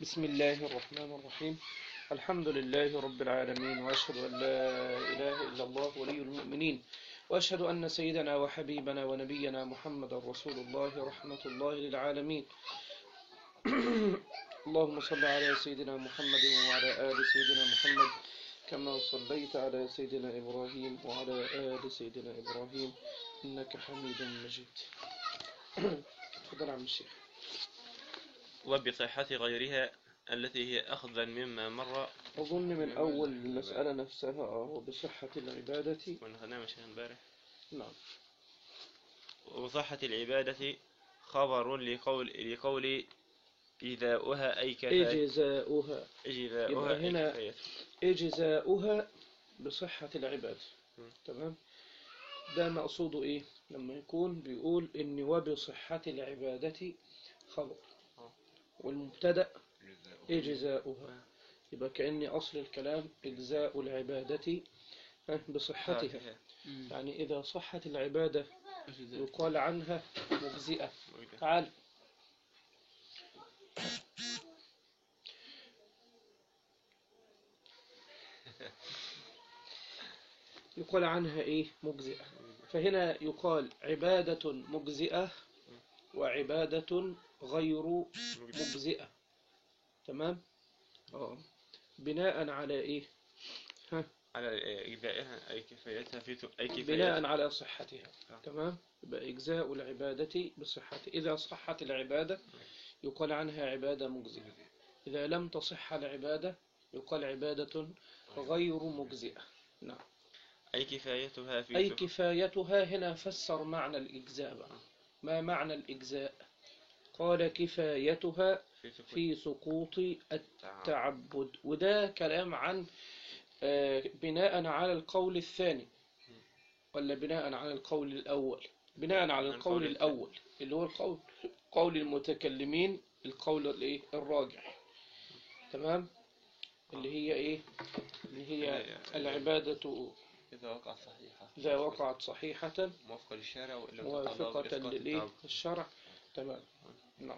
بسم الله الرحمن الرحيم الحمد لله رب العالمين وأشهد أن لا إله إلا الله ولي المؤمنين وأشهد أن سيدنا وحبيبنا ونبينا محمد رسول الله رحمة الله للعالمين اللهم صل على سيدنا محمد وعلى آل سيدنا محمد كما صليت على سيدنا إبراهيم وعلى آل سيدنا إبراهيم إنك حميد مجيد تفضل عم الشيخ وبصحة غيرها التي هي أخذا مما مر أظن من أول المسألة نفسها آه، وبصحة العبادة كنا خدناها مش امبارح نعم وصحة العبادة خبر لقول لقول إجزاؤها أي كفاية إجزاؤها إجزاؤها يبقى أي هنا كفاية إجزاؤها بصحة العبادة م. تمام ده مقصوده إيه لما يكون بيقول إن وبصحة العبادة خبر آه. والمبتدأ إجزاؤها يبقى كأن أصل الكلام إجزاء العبادة ها، بصحتها فاتحة. يعني إذا صحت العبادة يقال عنها مجزئة موجودة. تعال يقال عنها إيه مجزئة فهنا يقال عبادة مجزئة وعبادة غير موجودة. مجزئة تمام آه. بناء على إيه ها على إجزائها أي كفايتها في أي كفاية بناء على صحتها آه. تمام يبقى إجزاء العبادة بصحتها إذا صحت العبادة يقال عنها عبادة مجزئة إذا لم تصح العبادة يقال عبادة غير مجزئة نعم أي كفايتها في أي سك- كفايتها هنا فسر معنى الإجزاء بقى ما معنى الإجزاء قال كفايتها في سكون في سقوط التعب. التعبد وده كلام عن آه، بناء على القول الثاني ولا بناء على القول الأول بناء على عن القول القول الثاني. الأول اللي هو القول قول المتكلمين القول الايه الراجح تمام اللي هي ايه اللي هي العبادة إذا وقع صحيحة إذا وقعت صحيحة موافقة للشارع وإلا موافقة للايه الشرع تمام نعم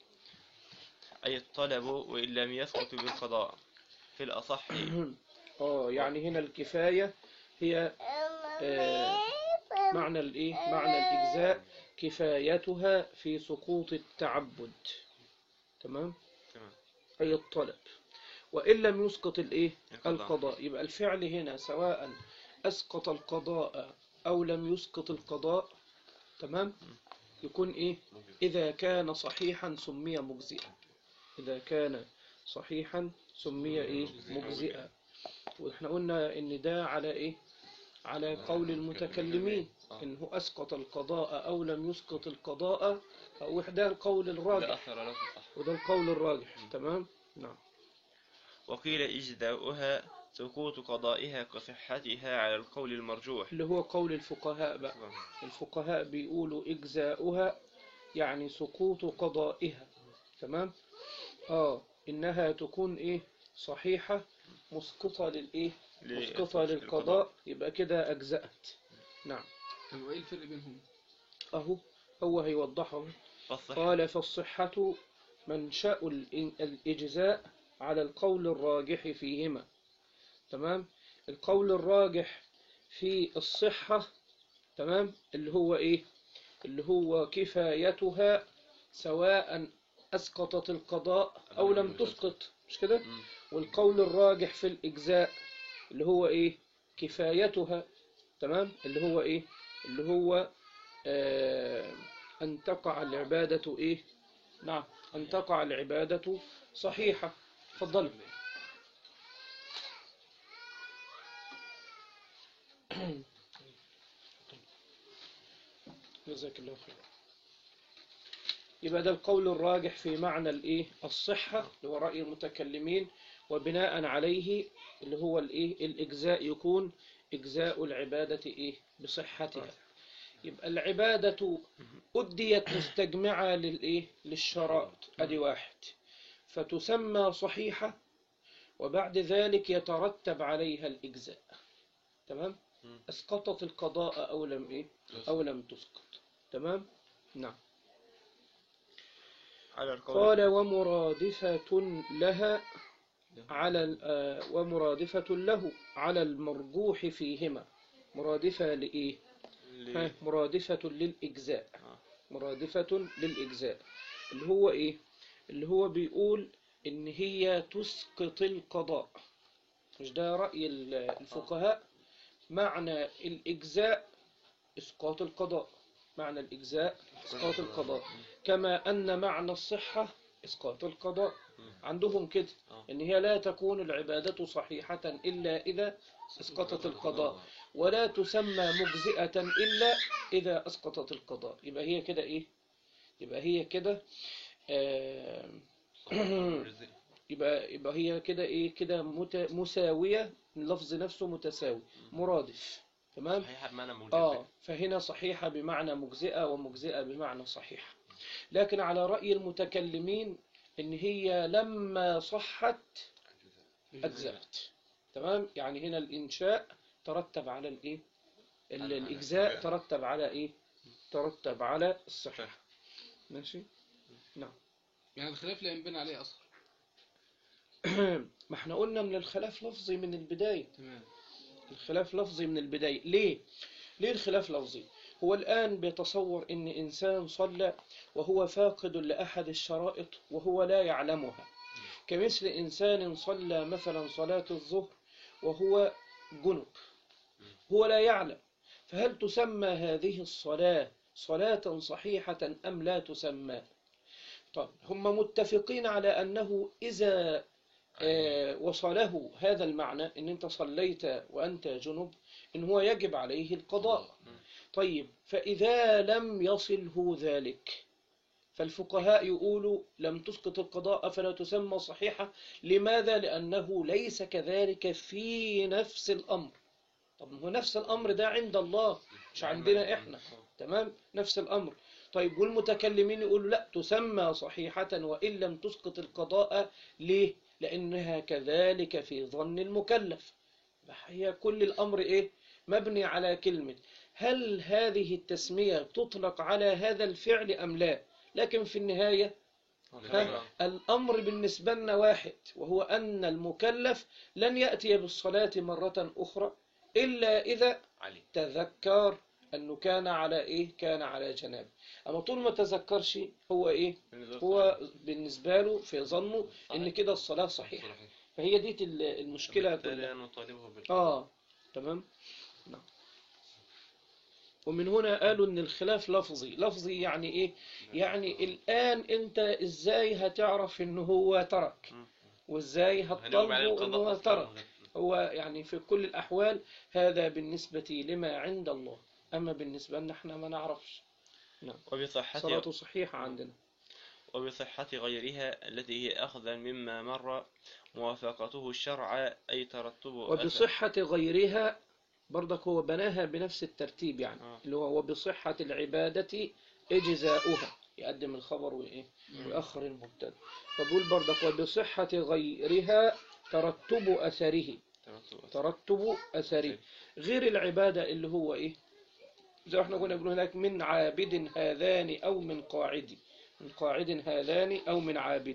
أي الطلب وإن لم يسقط بالقضاء في الأصح اه يعني هنا الكفاية هي آه، معنى الايه معنى الإجزاء كفايتها في سقوط التعبد تمام تمام أي الطلب وإن لم يسقط الإيه القضاء. القضاء يبقى الفعل هنا سواء أسقط القضاء أو لم يسقط القضاء تمام يكون إيه إذا كان صحيحا سمي مجزئا إذا كان صحيحا سمي إيه مجزئا وإحنا قلنا إن ده على إيه على قول المتكلمين إنه أسقط القضاء أو لم يسقط القضاء أو إحدى القول لا الراجح أثر له في الأصح وده القول الراجح تمام نعم وقيل إجزاؤها سقوط قضائها كصحتها على القول المرجوح اللي هو قول الفقهاء بقى الفقهاء بيقولوا إجزاؤها يعني سقوط قضائها تمام آه إنها تكون إيه صحيحة مسقطة للإيه ل- مسقطة للقضاء يبقى كده أجزأت نعم طب وايه الفرق بينهم؟ أهو هو هيوضحه فالصحة قال فالصحة منشأ الإن- الإجزاء على القول الراجح فيهما تمام القول الراجح في الصحة تمام اللي هو إيه اللي هو كفايتها سواء أسقطت القضاء أو لم تسقط مش كده مم. والقول الراجح في الإجزاء اللي هو إيه كفايتها تمام اللي هو إيه اللي هو آه أن تقع العبادة إيه نعم أن تقع العبادة صحيحة تفضل جزاك الله خير يبقى ده القول الراجح في معنى الايه الصحة اللي هو رأي المتكلمين وبناء عليه اللي هو الايه الإجزاء يكون إجزاء العبادة ايه بصحتها يبقى العبادة أديت مستجمعة للايه للشرائط ادي واحد فتسمى صحيحة وبعد ذلك يترتب عليها الإجزاء تمام مم. أسقطت القضاء أو لم إيه أو لم تسقط تمام نعم على القول قال ومرادفة لها على ال- آه، ومرادفة له على المرجوح فيهما مرادفة لإيه؟ ل- ها مرادفة للإجزاء آه. مرادفة للإجزاء اللي هو إيه؟ اللي هو بيقول إن هي تسقط القضاء مش ده رأي ال- الفقهاء معنى الإجزاء إسقاط القضاء معنى الإجزاء إسقاط القضاء كما أن معنى الصحة إسقاط القضاء عندهم كده آه. إن هي لا تكون العبادة صحيحة إلا إذا اسقطت القضاء ولا تسمى مجزئة إلا إذا أسقطت القضاء يبقى هي كده إيه يبقى هي كده آه، يبقى يبقى هي كده إيه كده مت- مساوية اللفظ نفسه متساوي مرادف تمام صحيحة بمعنى موجودة آه فهنا صحيحة بمعنى مجزئة ومجزئة بمعنى صحيحة لكن على رأي المتكلمين إن هي لما صحت أجزأت تمام يعني هنا الإنشاء ترتب على الإيه ال- على الإجزاء ترتب على إيه ترتب على الصحة ماشي يعني الخلاف لا ينبني عليه أصلا ما احنا قلنا من الخلاف لفظي من البداية تمام الخلاف لفظي من البداية ليه؟ ليه الخلاف لفظي؟ هو الآن بيتصور إن إنسان صلى وهو فاقد لأحد الشرائط وهو لا يعلمها كمثل إنسان صلى مثلا صلاة الظهر وهو جنب هو لا يعلم فهل تسمى هذه الصلاة صلاة صحيحة أم لا تسمى طب هم متفقين على أنه إذا آه، وصله هذا المعنى ان انت صليت وانت جنب ان هو يجب عليه القضاء طيب فاذا لم يصله ذلك فالفقهاء يقولوا لم تسقط القضاء فلا تسمى صحيحة لماذا لأنه ليس كذلك في نفس الأمر طب هو نفس الأمر ده عند الله مش عندنا إحنا تمام نفس الأمر طيب والمتكلمين يقولوا لا تسمى صحيحة وإن لم تسقط القضاء ليه لأنها كذلك في ظن المكلف هي كل الأمر إيه مبني على كلمة هل هذه التسمية تطلق على هذا الفعل أم لا لكن في النهاية ها، الأمر بالنسبة لنا واحد وهو أن المكلف لن يأتي بالصلاة مرة أخرى إلا إذا علي تذكر أنه كان على إيه كان على جناب أما طول ما تذكرش هو إيه هو بالنسبة له في ظنه إن كده الصلاة صحيحة صحيح. فهي دي ال- المشكلة كلها بالتالي نطالبه بال آه تمام نعم ومن هنا قالوا ان الخلاف لفظي لفظي يعني ايه يعني الان انت ازاي هتعرف ان هو ترك مم. وازاي هنقوم عليه هتطلبه ان القضاء هو أصلاً. ترك هو يعني في كل الاحوال هذا بالنسبة لما عند الله اما بالنسبة لنا احنا ما نعرفش وبصحة صلاته صحيحة عندنا وبصحة غيرها التي هي أخذا مما مر موافقته الشرع أي ترتب أثر وبصحة غيرها برضك هو بناها بنفس الترتيب يعني آه. اللي هو وبصحة العبادة إجزاؤها يقدم الخبر وإيه ويأخر المبتدا فبقول برضك وبصحة غيرها ترتب أثره ترتب أثر. ترتب أثره غير العبادة اللي هو إيه زي ما احنا كنا بنقول هناك من عابد هذان أو من قاعد من قاعد هذان أو من عابد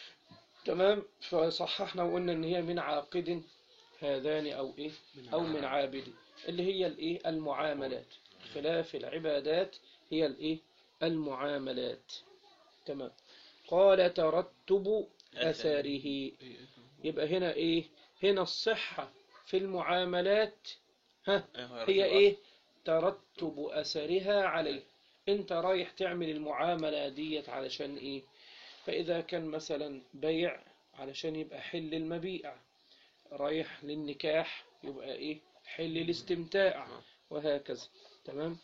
تمام فصححنا وقلنا إن هي من عاقد هذان أو إيه أو من عابد اللي هي الإيه المعاملات خلاف العبادات هي الإيه المعاملات تمام قال ترتب أثره يبقى هنا إيه هنا الصحة في المعاملات ها أيوة، هي يرتب ايه ترتب اثرها عليه انت رايح تعمل المعاملة ديت علشان ايه فاذا كان مثلا بيع علشان يبقى حل المبيع رايح للنكاح يبقى ايه حل الاستمتاع وهكذا تمام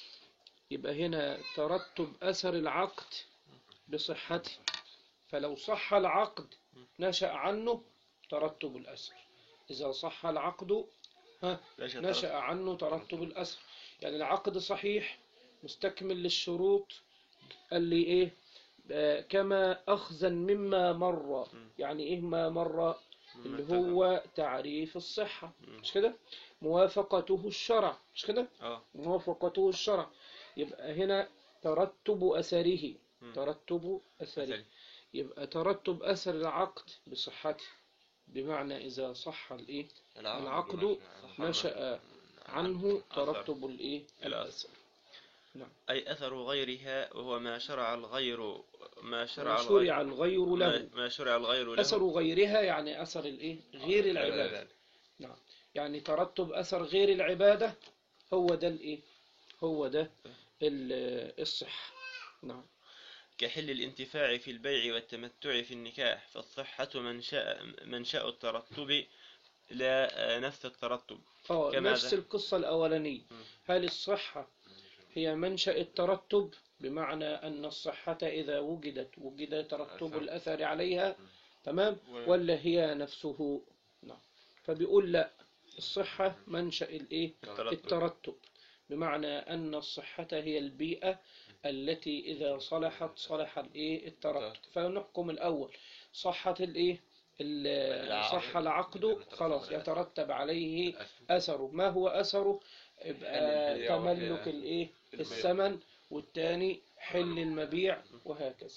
يبقى هنا ترتب اثر العقد بصحته فلو صح العقد نشأ عنه ترتب الاثر اذا صح العقد ها ليش نشأ عنه ترتب الأثر يعني العقد صحيح مستكمل للشروط اللي إيه آه، كما أخذا مما مر يعني إيه ما مر اللي هو تعريف الصحة مش كده موافقته الشرع مش كده اه موافقته الشرع يبقى هنا ترتب أثره مم. ترتب أثره أثري. يبقى ترتب أثر العقد بصحته بمعنى إذا صح الإيه العقد نشأ عنه أثر. ترتب الإيه الأثر أي أثر غيرها وهو ما شرع الغير ما شرع ما الغير شرع الغير ما, له ما شرع الغير له أثر غيرها يعني أثر الإيه غير العبادة العبادة. نعم يعني ترتب أثر غير العبادة هو ده الإيه هو ده ال- الصحة نعم كحل الانتفاع في البيع والتمتع في النكاح فالصحة منشأ منشأ الترتب لا آه، نفس الترتب اه كما نفس ذا- القصة الأولانية مم. هل الصحة هي منشأ الترتب بمعنى أن الصحة إذا وجدت وجد ترتب أثر. الأثر عليها تمام و- ولا هي نفسه نعم فبيقول لا الصحة منشأ الإيه الترتب. الترتب بمعنى أن الصحة هي البيئة التي إذا صلحت صلح الإيه الترتب فنحكم الأول صحة الإيه ال- العقد. صح العقد يترتب خلاص عليه. يترتب عليه أثر. أثره ما هو أثره يبقى البيع تملك وهي- الإيه البيع. الثمن والتاني حل المبيع وهكذا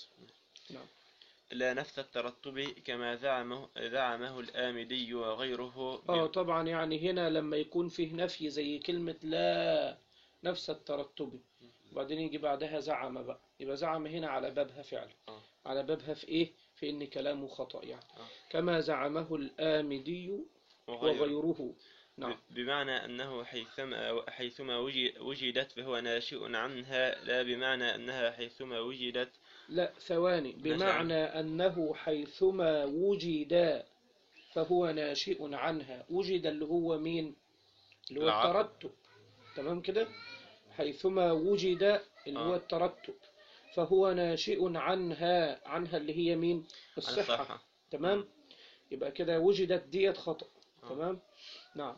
لا نفس الترتب كما زعمه زعمه الآمدي وغيره اه طبعا يعني هنا لما يكون فيه نفي زي كلمة لا نفس الترتب وبعدين يجي بعدها زعم بقى يبقى زعم هنا على بابها فعلا آه. على بابها في ايه في ان كلامه خطأ يعني آه. كما زعمه الآمدي وغيره وغيره نعم ب- بمعنى أنه حيثما حيثما وجي- وجدت فهو ناشئ عنها لا بمعنى أنها حيثما وجدت لا ثواني بمعنى أنه حيثما وجد فهو ناشئ عنها وجد اللي هو مين اللي هو العقل. الترتب تمام كده حيثما وجد اللي هو آه. الترتب فهو ناشئ عنها عنها اللي هي مين عن الصحة الصحة تمام يبقى كده وجدت ديت خطأ آه. تمام نعم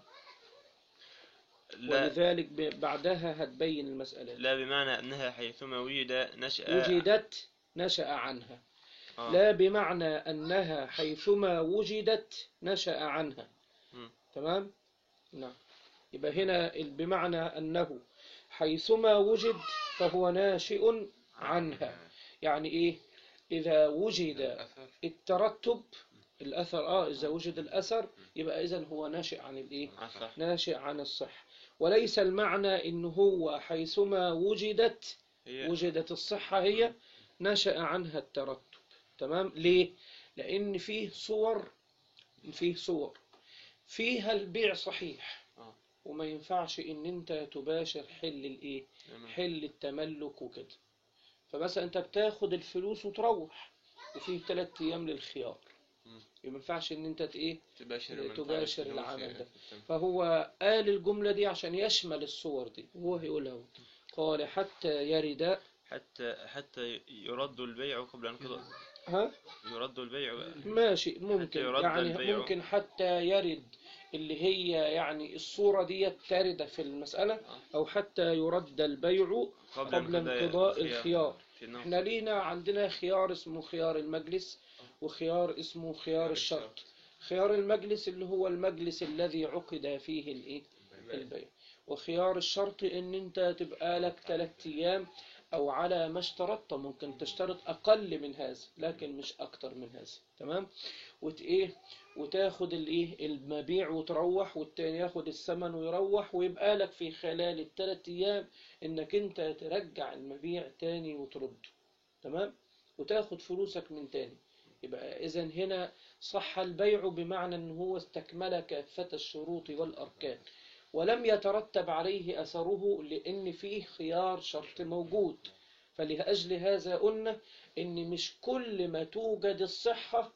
لا, ولذلك ب- بعدها هتبين المسألة لا بمعنى أنها حيثما وجد نشأ وجدت نشأ عنها آه. لا بمعنى أنها حيثما وجدت نشأ عنها مم. تمام نعم يبقى هنا ال- بمعنى أنه حيثما وجد فهو ناشئ عنها يعني إيه إذا وجد الأثر الترتب الأثر آه إذا وجد الأثر يبقى إذن هو ناشئ عن الإيه عن الصحة ناشئ عن الصحة وليس المعنى إن هو حيثما وجدت هي وجدت الصحة هي نشأ عنها الترتب تمام ليه لأن فيه صور فيه صور فيها البيع صحيح آه. وما ينفعش ان انت تباشر حل الايه تمام. حل التملك وكده فمثلا انت بتاخد الفلوس وتروح وفيه ثلاث ايام للخيار مم. ما ينفعش ان انت ت- ايه تباشر تباشر المنفعة العمل الفلوس ده. يعني. فهو قال الجملة دي عشان يشمل الصور دي وهو هيقولها هو. قال حتى يرد حتى حتى يرد البيع قبل انقضاء ها يرد البيع ماشي ممكن يرد يعني البيع. ممكن حتى يرد اللي هي يعني الصورة دي ترد في المسألة أو حتى يرد البيع قبل انقضاء الخيار في النص. احنا لينا عندنا خيار اسمه خيار المجلس وخيار اسمه خيار الشرط خيار المجلس اللي هو المجلس الذي عقد فيه الايه البيع وخيار الشرط ان انت تبقى لك ثلاث ايام او على ما اشترطت ممكن تشترط اقل من هذا لكن مش اكتر من هذا تمام وت ايه وتاخد الايه المبيع وتروح والتاني ياخد الثمن ويروح ويبقى لك في خلال الثلاث ايام انك انت ترجع المبيع تاني وترده تمام وتاخد فلوسك من تاني يبقى اذا هنا صح البيع بمعنى ان هو استكمل كافة الشروط والاركان ولم يترتب عليه اثره لان فيه خيار شرط موجود فلأجل هذا قلنا ان مش كل ما توجد الصحة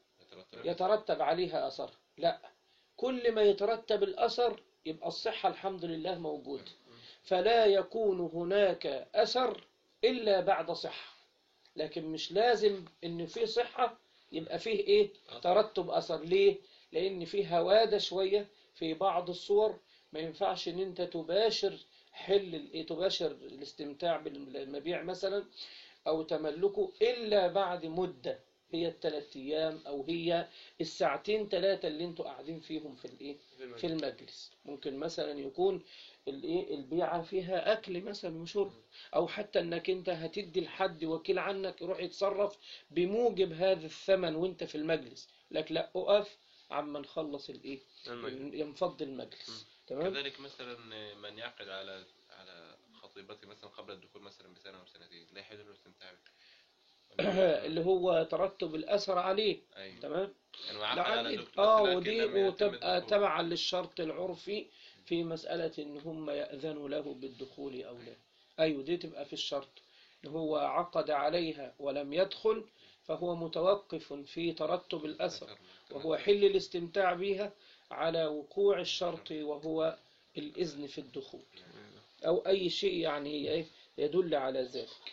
يترتب عليها أثر لا كل ما يترتب الأثر يبقى الصحة الحمد لله موجود فلا يكون هناك أثر إلا بعد صحة لكن مش لازم إن في صحة يبقى فيه إيه ترتب أثر ليه لأن فيه هوادة شوية في بعض الصور ما ينفعش إن أنت تباشر حل الإيه تباشر الاستمتاع بالمبيع مثلا أو تملكه إلا بعد مدة هي الثلاث أيام أو هي الساعتين ثلاثة اللي انتوا قاعدين فيهم في الإيه في المجلس ممكن مثلا يكون الايه البيعة فيها اكل مثلا وشرب او حتى انك انت هتدي لحد وكيل عنك يروح يتصرف بموجب هذا الثمن وانت في المجلس لك لا اقف عما نخلص الايه المجلس. ينفض المجلس تمام كذلك مثلا من يعقد على على خطيبته مثلا قبل الدخول مثلا بسنة أو سنتين لا يحل له الاستمتاع بها. اللي هو ترتب الاثر عليه أيوة. تمام يعني وعقد على لعل زوجته اه بس لكن ودي لم يتم وتبقى الدخول. تبعا للشرط العرفي في مسألة ان هم يأذنوا له بالدخول او لا ايوه دي تبقى في الشرط إن هو عقد عليها ولم يدخل فهو متوقف في ترتب الأثر وهو حل الاستمتاع بها على وقوع الشرط وهو الإذن في الدخول أو أي شيء يعني إيه يدل على ذلك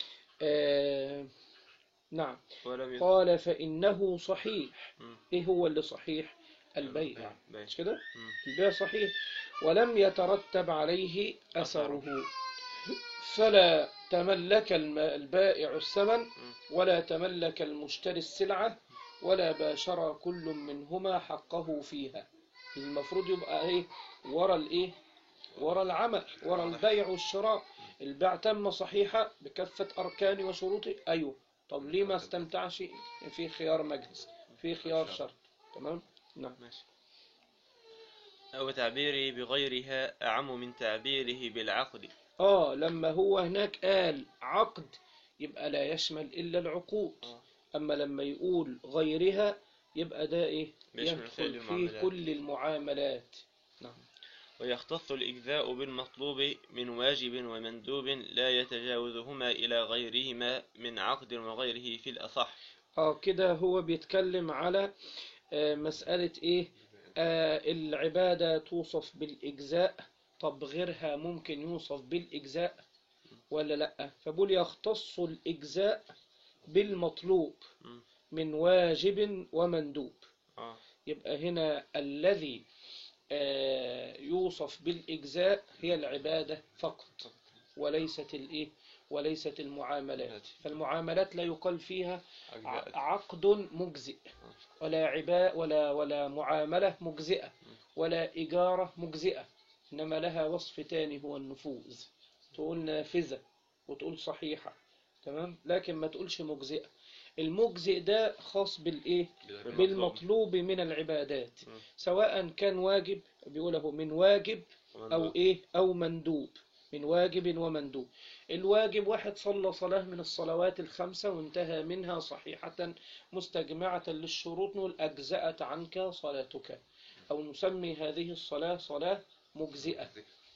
آه نعم ولم يد... قال فإنه صحيح مم. إيه هو اللي صحيح البيع بيع. مش كده مم. البيع صحيح ولم يترتب عليه أثره فلا تملك الم- البائع الثمن ولا تملك المشتري السلعة ولا باشر كل منهما حقه فيها المفروض يبقى ايه ورا الايه ورا العمل ورا البيع والشراء البيع تم صحيحة بكافة أركانه وشروطه أيوه طب ليه ما استمتعش في خيار مجلس في خيار شرط تمام نعم ماشي أو تعبيره بغيرها أعم من تعبيره بالعقد آه لما هو هناك قال عقد يبقى لا يشمل إلا العقود آه. أما لما يقول غيرها يبقى ده إيه بيشمل كل يدخل فيه المعاملات. كل المعاملات نعم ويختص الإجزاء بالمطلوب من واجب ومندوب لا يتجاوزهما إلى غيرهما من عقد وغيره في الأصح آه كده هو بيتكلم على آه مسألة إيه آه العبادة توصف بالإجزاء طب غيرها ممكن يوصف بالإجزاء ولا لأ فبقول يختص الإجزاء بالمطلوب مم. من واجب ومندوب آه. يبقى هنا الذي آه، يوصف بالإجزاء هي العبادة فقط وليست الإيه وليست المعاملات فالمعاملات لا يقال فيها ع- عقد مجزئ ولا عباء ولا ولا معاملة مجزئة ولا إجارة مجزئة إنما لها وصف تاني هو النفوذ تقول نافذة وتقول صحيحة تمام لكن ما تقولش مجزئة المجزئ ده خاص بالإيه بالمطلوب من العبادات مم. سواء كان واجب بيقوله من واجب أو إيه أو مندوب من واجب ومندوب الواجب واحد صلى صلاة من الصلوات الخمسة وانتهى منها صحيحة مستجمعة للشروط نقول أجزأت عنك صلاتك أو نسمي هذه الصلاة صلاة مجزئة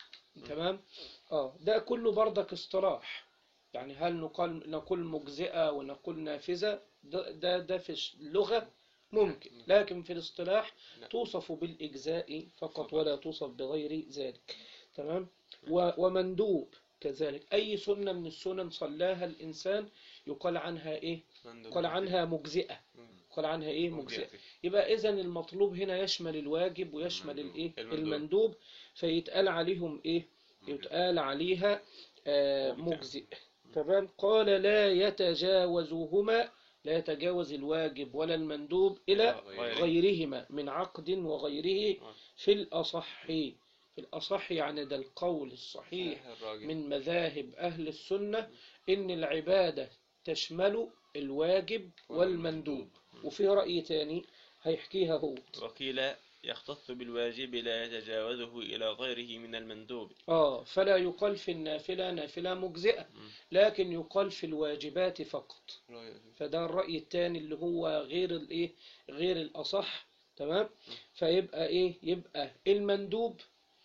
تمام اه ده كله بردك اصطلاح يعني هل نقول نقول مجزئة ونقول نافذة ده ده, ده في اللغة ممكن لكن في الاصطلاح توصف بالإجزاء فقط ولا توصف بغير ذلك تمام و- ومندوب كذلك أي سنة من السنن صلاها الإنسان يقال عنها إيه يقال عنها مجزئة يقال عنها إيه مجزئة يبقى إذا المطلوب هنا يشمل الواجب ويشمل المندوب. الإيه المندوب. المندوب فيتقال عليهم إيه يتقال عليها آه ممتاز. مجزئ تمام قال لا يتجاوزهما لا يتجاوز الواجب ولا المندوب إلى غيره. غيرهما من عقد وغيره في الأصح في الأصح يعني ده القول الصحيح من مذاهب أهل السنة إن العبادة تشمل الواجب والمندوب وفي رأي تاني هيحكيها هو وقيل يختص بالواجب لا يتجاوزه إلى غيره من المندوب آه فلا يقال في النافلة نافلة مجزئة لكن يقال في الواجبات فقط فده الرأي الثاني اللي هو غير الايه غير الأصح تمام فيبقى ايه يبقى المندوب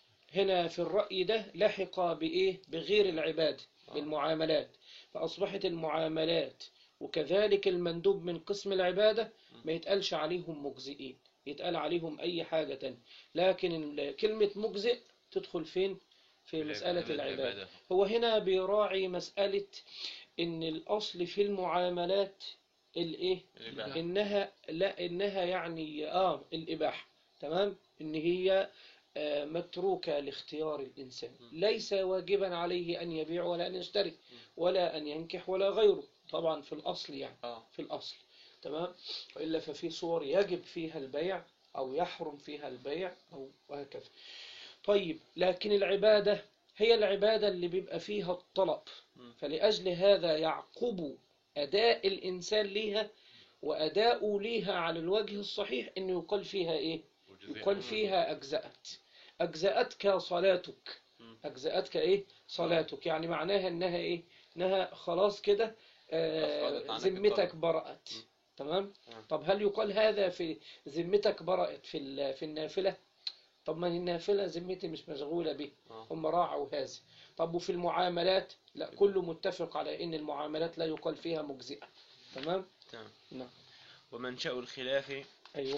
هنا في الرأي ده لحق بإيه بغير العبادة بالمعاملات فأصبحت المعاملات وكذلك المندوب من قسم العبادة ما يتقالش عليهم مجزئين يتقال عليهم أي حاجة تانية لكن ال- كلمة مجزئ تدخل فين في مسألة العبادة هو هنا بيراعي مسألة إن الأصل في المعاملات الإيه الإباحة. إنها لا إنها يعني آه الإباحة تمام إن هي آه، متروكة لاختيار الإنسان ليس واجبا عليه أن يبيع ولا أن يشتري ولا أن ينكح ولا غيره طبعا في الأصل يعني آه. في الأصل تمام وإلا ففي صور يجب فيها البيع أو يحرم فيها البيع أو وهكذا طيب لكن العبادة هي العبادة اللي بيبقى فيها الطلب مم. فلأجل هذا يعقب أداء الإنسان ليها وأداؤه ليها على الوجه الصحيح إنه يقال فيها إيه يقال فيها أجزأت أجزأتك صلاتك مم. أجزأتك إيه صلاتك يعني معناها إنها إيه إنها خلاص كده آه، أفردت عنك ذمتك الطلب. برأت تمام تمام. طب هل يقال هذا في ذمتك برأت في ال- في النافلة طب ما هي النافلة ذمتي مش مشغولة به آه. هم راعوا هذا طب وفي المعاملات لا كله متفق على ان المعاملات لا يقال فيها مجزئة تمام تمام نعم ومنشأ الخلاف ايوه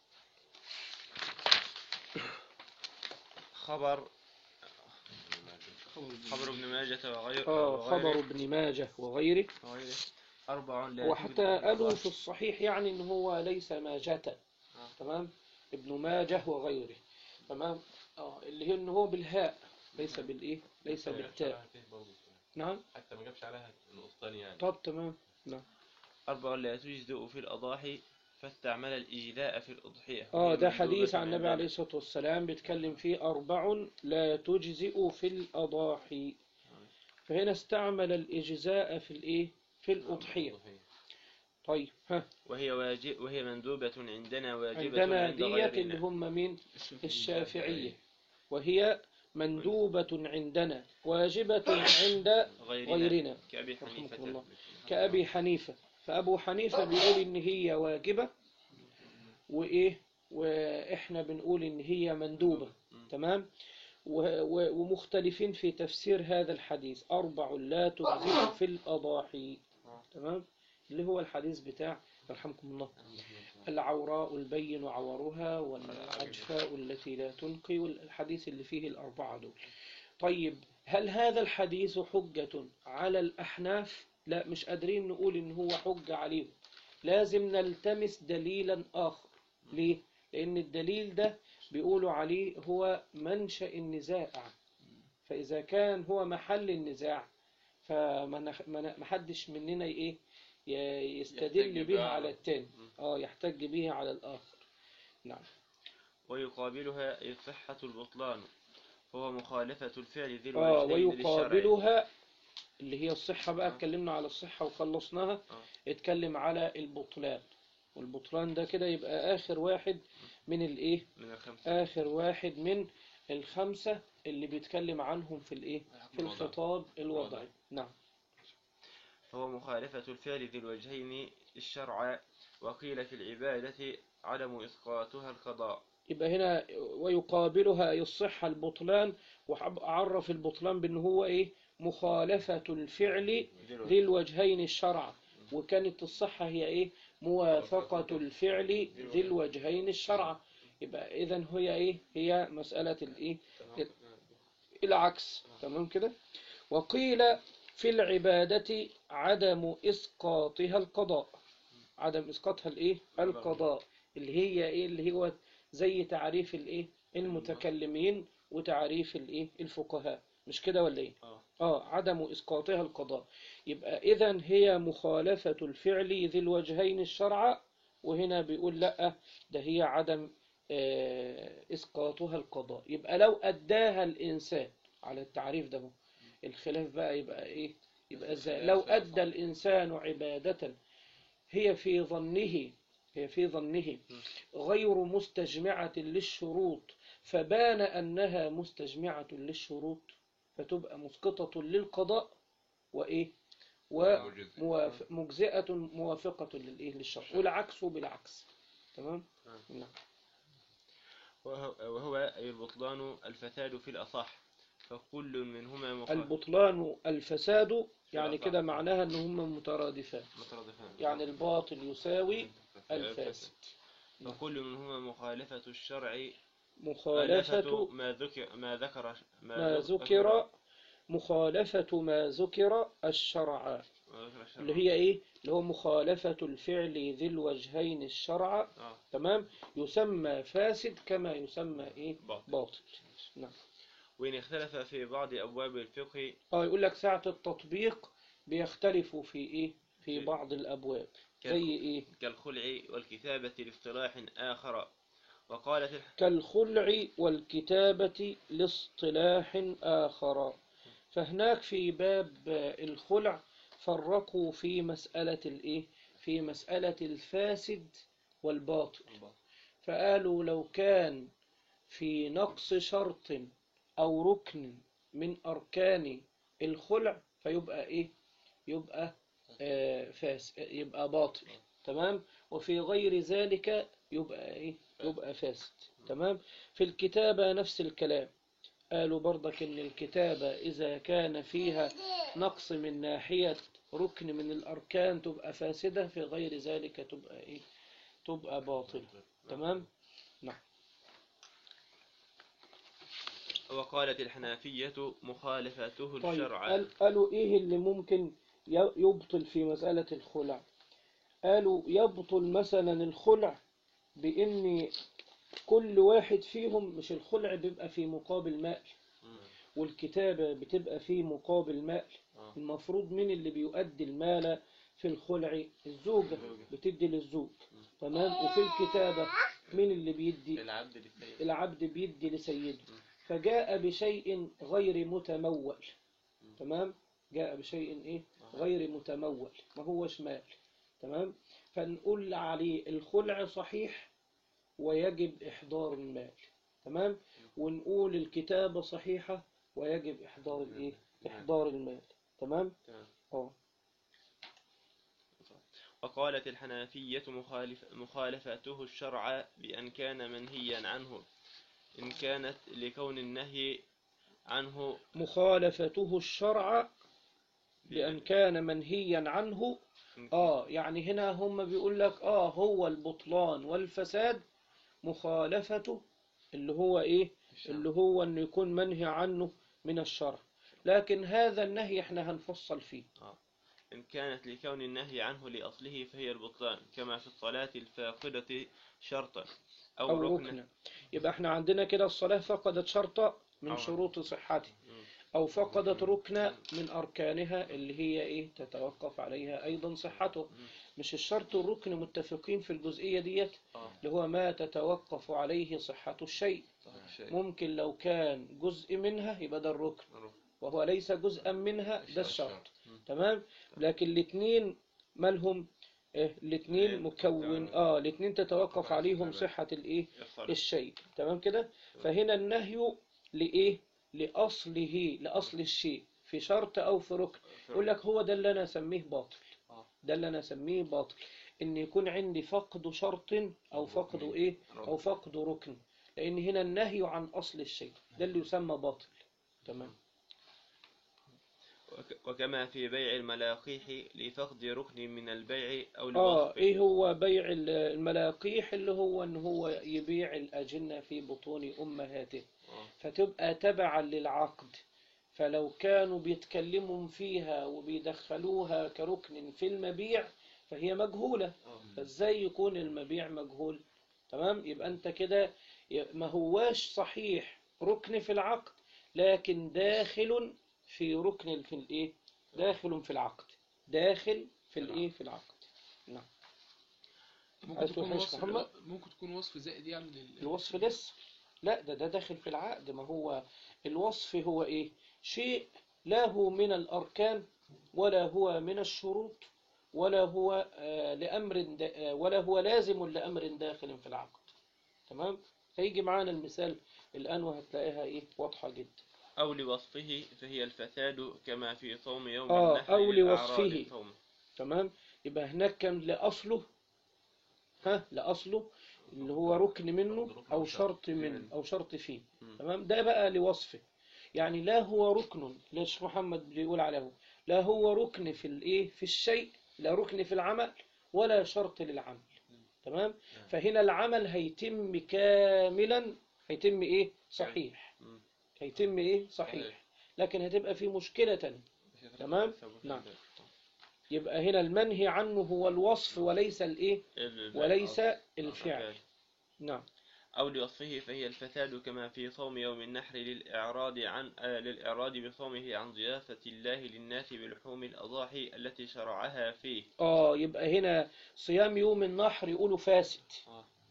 خبر خبر خبر ابن ماجة وغير اه وغيره- خبر ابن ماجه وغيره وغيره أربع لا وحتى تجد قالوا الأربعة. في الصحيح يعني ان هو ليس ماجة آه. تمام ابن ماجه وغيره تمام اه اللي هي ان هو بالهاء ليس بالايه ليس بالتاء نعم حتى ما جابش عليها القسطاني يعني طب تمام نعم أربع لا تجزئ في الأضاحي فاستعمل الإجلاء في الأضحية اه وهي ده مندوبة حديث عن النبي عندنا. عليه الصلاة والسلام بيتكلم فيه أربع لا تجزئ في الأضاحي فهنا استعمل الإجزاء في الإيه في الأضحية طيب ها وهي واجب وهي مندوبة عندنا واجبة عندنا عند ديت اللي غيرنا هم مين الشافعية وهي مندوبة عندنا واجبة عند غيرنا, غيرنا كأبي رحمكم حنيفة الله كأبي حنيفة فأبو حنيفة بيقول إن هي واجبة وإيه وإحنا بنقول إن هي مندوبة تمام و- و- ومختلفين في تفسير هذا الحديث أربع لا تجزئ في الأضاحي تمام اللي هو الحديث بتاع يرحمكم الله العوراء البين عورها والعجفاء التي لا تنقي والحديث اللي فيه الأربعة دول طيب هل هذا الحديث حجة على الأحناف لا مش قادرين نقول إن هو حجة عليهم لازم نلتمس دليلا آخر ليه؟ لأن الدليل ده بيقولوا عليه هو منشأ النزاع فإذا كان هو محل النزاع فما نخ- ما ن- ما حدش مننا إيه ي- يستدل يحتج به بقى على على- التاني اه يحتج به على الآخر نعم ويقابلها صحة البطلان هو مخالفة الفعل ذي اه الوجهين للشرع ويقابلها اللي هي الصحة بقى آه. اتكلمنا على الصحة وخلصناها آه. اتكلم على البطلان والبطلان ده كده يبقى آخر واحد من الإيه من الخمسة آخر واحد من الخمسة اللي بيتكلم عنهم في الإيه في الوضع. الخطاب الوضعي نعم فهو مخالفة الفعل ذي الوجهين الشرع وقيل في العبادة عدم إسقاطها القضاء يبقى هنا ويقابلها أي الصحة البطلان وعرف البطلان بأن هو إيه مخالفة الفعل ذي ذي الوجهين الوجهين الشرع وكانت الصحة هي إيه موافقة الفعل ذي الوجهين الشرع يبقى إذا هي إيه هي مسألة الإيه العكس تمام كده وقيل في العبادة عدم إسقاطها القضاء عدم إسقاطها الإيه القضاء اللي هي إيه اللي هو زي تعريف الإيه المتكلمين وتعريف الإيه الفقهاء مش كده ولا إيه آه. آه عدم إسقاطها القضاء يبقى إذا هي مخالفة الفعل ذي الوجهين الشرع وهنا بيقول لأ ده هي عدم آه، إسقاطها القضاء يبقى لو أداها الإنسان على التعريف ده هو. الخلاف بقى يبقى إيه يبقى إزاي لو أدى الإنسان عبادة هي في ظنه هي في ظنه غير مستجمعة للشروط فبان أنها مستجمعة للشروط فتبقى مسقطة للقضاء وإيه ومجزئة موافقة للإيه للشرع والعكس بالعكس تمام نعم وهو وهو أي البطلان الفساد في الأصح فكل منهما مخالف البطلان الفساد يعني الأصح. كده معناها ان هما مترادفان مترادفان يعني الباطل يساوي الفاسد فكل منهما مخالفة الشرع مخالفة ما ذكر ما ذكر ما ذكر مخالفة ما ذكر الشرع ما ذكر الشرع. اللي هي ايه اللي هو مخالفة الفعل ذي الوجهين الشرع آه. تمام يسمى فاسد كما يسمى ايه باطل. باطل نعم وإن اختلف في بعض أبواب الفقه اه يقول لك ساعة التطبيق بيختلفوا في ايه في في- بعض الابواب كال- زي ايه كالخلع والكتابة لاصطلاح آخر وقالت الح- كالخلع والكتابة لاصطلاح آخر فهناك في باب الخلع فرقوا في مسألة الإيه؟ في مسألة الفاسد والباطل فقالوا لو كان في نقص شرط أو ركن من أركان الخلع فيبقى إيه؟ يبقى آه فاس يبقى باطل تمام وفي غير ذلك يبقى إيه؟ يبقى فاسد تمام في الكتابة نفس الكلام قالوا برضك إن الكتابة إذا كان فيها نقص من ناحية ركن من الأركان تبقى فاسدة في غير ذلك تبقى إيه؟ تبقى باطل تمام وقالت الحنافية مخالفته طيب الشرع قال قالوا إيه اللي ممكن ي- يبطل في مسألة الخلع قالوا يبطل مثلا الخلع بإن كل واحد فيهم مش الخلع بيبقى في مقابل مال مم. والكتابة بتبقى في مقابل مال آه. المفروض مين اللي بيؤدي المال في الخلع الزوجة بتدي للزوج تمام وفي الكتابة مين اللي بيدي العبد للسيد العبد بيدي لسيده فجاء بشيء غير متمول تمام جاء بشيء ايه غير متمول ما هوش مال تمام فنقول عليه الخلع صحيح ويجب إحضار المال تمام ونقول الكتابة صحيحة ويجب إحضار الإيه إحضار المال تمام تمام. اه وقالت الحنافية مخالف مخالفته الشرع بأن كان منهيا عنه إن كانت لكون النهي عنه مخالفته الشرع بأن كان منهيا عنه آه يعني هنا هم بيقول لك آه هو البطلان والفساد مخالفته اللي هو إيه اللي هو أنه يكون منهي عنه من الشرع لكن هذا النهي احنا هنفصل فيه إن كانت لكون النهي عنه لأصله فهي البطلان كما في الصلاة الفاقدة شرطا أو, أو ركنا ركنا يبقى احنا عندنا كده الصلاة فقدت شرطة من آه. شروط صحتها مم. أو فقدت ركنة من أركانها اللي هي إيه تتوقف عليها أيضا صحته مش الشرط والركن متفقين في الجزئية ديت آه. اللي هو ما تتوقف عليه صحة الشيء ممكن لو كان جزء منها يبقى ده الركن وهو ليس جزءا منها ده الشرط تمام لكن الاثنين مالهم إيه الاثنين مكون اه الاثنين تتوقف عليهم صحة الايه الصلاة. الشيء تمام كده فهنا النهي لإيه لأصله لأصل الشيء في شرط أو في ركن يقول لك هو ده اللي أنا أسميه باطل آه. ده اللي أنا أسميه باطل إن يكون عندي فقد شرط أو فقد إيه أو فقد ركن لأن هنا النهي عن أصل الشيء ده اللي يسمى باطل تمام وك- وكما في بيع الملاقيح لفقد ركن من البيع أو آه لوصفه إيه هو بيع ال- الملاقيح اللي هو إن هو يبيع الأجنة في بطون أمهاته آه. فتبقى تبعا للعقد فلو كانوا بيتكلموا فيها وبيدخلوها كركن في المبيع فهي مجهولة فازاي يكون المبيع مجهول تمام يبقى انت كده ي- ما هواش صحيح ركن في العقد لكن داخل في ركن في الايه داخل في العقد داخل في الايه في العقد نعم ممكن عايز تكون تقول حاجة وصف محمد؟ ممكن تكون وصف زائد يعني لل... الوصف لسه لا ده ده داخل في العقد ما هو الوصف هو ايه شيء لا هو من الاركان ولا هو من الشروط ولا هو آه، لامر دا- آه، ولا هو لازم لامر داخل في العقد تمام هيجي معانا المثال الان وهتلاقيها ايه واضحه جدا أو لوصفه فهي الفساد كما في صوم يوم آه، النحر أو للأعراب لوصفه. صوم. تمام يبقى هناك كان لأصله ها لأصله اللي هو ركن منه أو شرط منه أو شرط فيه تمام ده بقى لوصفه يعني لا هو ركن ليش محمد بيقول عليه لا هو ركن في الايه في الشيء لا ركن في العمل ولا شرط للعمل تمام فهنا العمل هيتم كاملا هيتم ايه صحيح مم. هيتم ايه صحيح لكن هتبقى في مشكلة تانية تمام نعم يبقى هنا المنهي عنه هو الوصف وليس الايه ال- وليس آه، الفعل نعم أو لوصفه فهي الفساد كما في صوم يوم النحر للإعراض عن آه للإعراض بصومه عن ضيافة الله للناس بلحوم الأضاحي التي شرعها فيه اه يبقى هنا صيام يوم النحر يقولوا فاسد آه.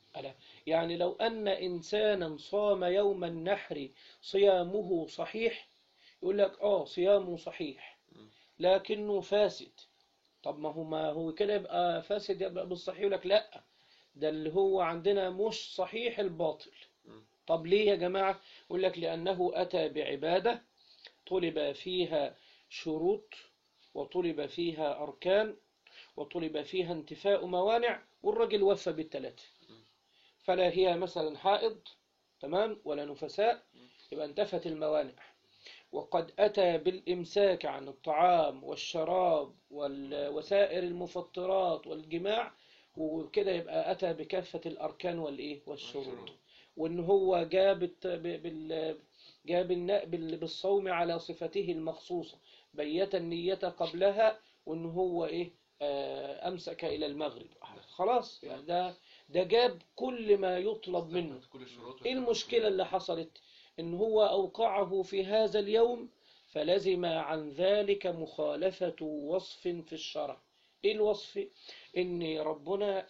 ألا يعني لو أن إنسانا صام يوم النحر صيامه صحيح يقول لك آه صيامه صحيح لكنه فاسد طب ما هو ما هو كده يبقى فاسد يبقى بالصحيح يقول لك لا ده اللي هو عندنا مش صحيح الباطل مم. طب ليه يا جماعة يقول لك لأنه أتى بعبادة طلب فيها شروط وطلب فيها أركان وطلب فيها انتفاء موانع والرجل وفى بالثلاثة فلا هي مثلا حائض تمام ولا نفساء يبقى انتفت الموانع وقد أتى بالإمساك عن الطعام والشراب وال- وسائر المفطرات والجماع وكده يبقى أتى بكافة الأركان والإيه والشروط وإن هو جاب الت- ب- بال جاب النا- بال- بالصوم على صفته المخصوصة بيت النية قبلها وإن هو إيه آه، أمسك إلى المغرب خلاص يعني ده ده جاب كل ما يطلب منه كل الشروط ايه المشكلة اللي حصلت ان هو اوقعه في هذا اليوم فلزم عن ذلك مخالفة وصف في الشرع ايه الوصف ان ربنا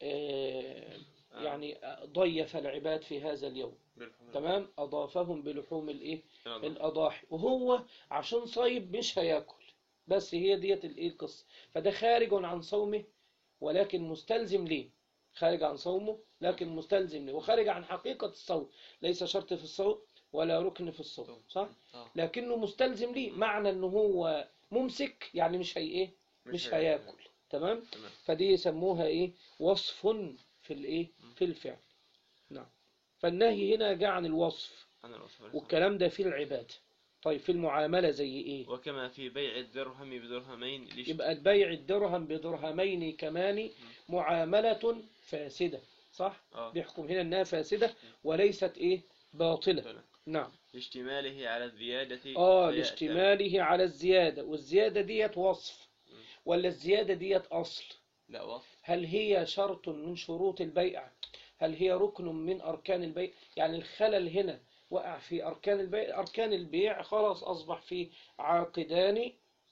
آه، يعني ضيف العباد في هذا اليوم بالحمد. تمام اضافهم بلحوم الايه تمام. الاضاحي وهو عشان صايب مش هياكل بس هي ديت الايه القصه فده خارج عن صومه ولكن مستلزم ليه خارج عن صومه لكن مستلزم ليه وخارج عن حقيقة الصوم ليس شرط في الصوم ولا ركن في الصوم صح آه. لكنه مستلزم ليه معنى انه هو ممسك يعني مش هي ايه مش هياكل تمام تمام. فدي يسموها ايه وصف في الايه في الفعل نعم فالنهي هنا جاء عن الوصف عن الوصف والحمد. والكلام ده في العبادة طيب في المعاملة زي ايه وكما في بيع الدرهم بدرهمين ليش- يبقى البيع الدرهم بدرهمين كمان معاملة فاسدة صح آه. بيحكم هنا انها فاسدة وليست ايه باطلة تمام. نعم لاشتماله على الزيادة اه فيأتم. لاشتماله على الزيادة والزيادة ديت وصف ولا الزيادة ديت أصل لا وصف هل هي شرط من شروط البيع هل هي ركن من أركان البيع يعني الخلل هنا وقع في أركان البيع أركان البيع خلاص أصبح في عاقدان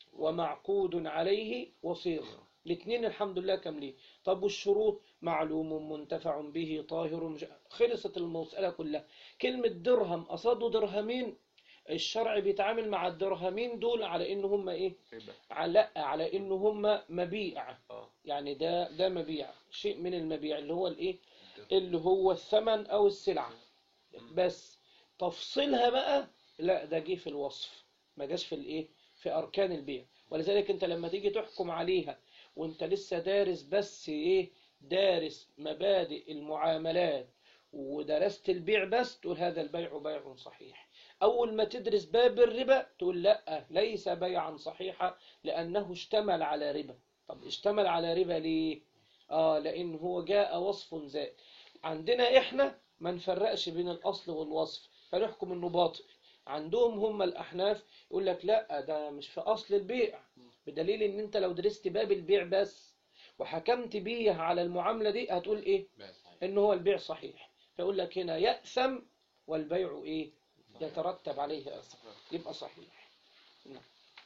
ومعقود عليه وصيغة الاثنين الحمد لله كاملين طب والشروط معلوم منتفع به طاهر مش... خلصت المسألة كلها كلمة درهم قصاده درهمين الشرع بيتعامل مع الدرهمين دول على ان هم ايه ربا على على ان هم مبيع اه يعني ده ده مبيع شيء من المبيع اللي هو الايه اللي هو الثمن او السلعة بس تفصيلها بقى لا ده جه في الوصف ما جاش في الايه في اركان البيع ولذلك انت لما تيجي تحكم عليها وانت لسه دارس بس ايه دارس مبادئ المعاملات ودرست البيع بس تقول هذا البيع بيع صحيح أول ما تدرس باب الربا تقول لا ليس بيعا صحيحا لأنه اشتمل على ربا طب اشتمل على ربا ليه؟ آه لأن هو جاء وصف زائد عندنا إحنا ما نفرقش بين الأصل والوصف فنحكم إنه باطل عندهم هم الأحناف يقول لك لا ده مش في أصل البيع بدليل إن أنت لو درست باب البيع بس وحكمت بيه على المعاملة دي هتقول إيه؟ بس إن هو البيع صحيح فيقول لك هنا يأثم والبيع إيه؟ يترتب عليه أثر يبقى صحيح نعم.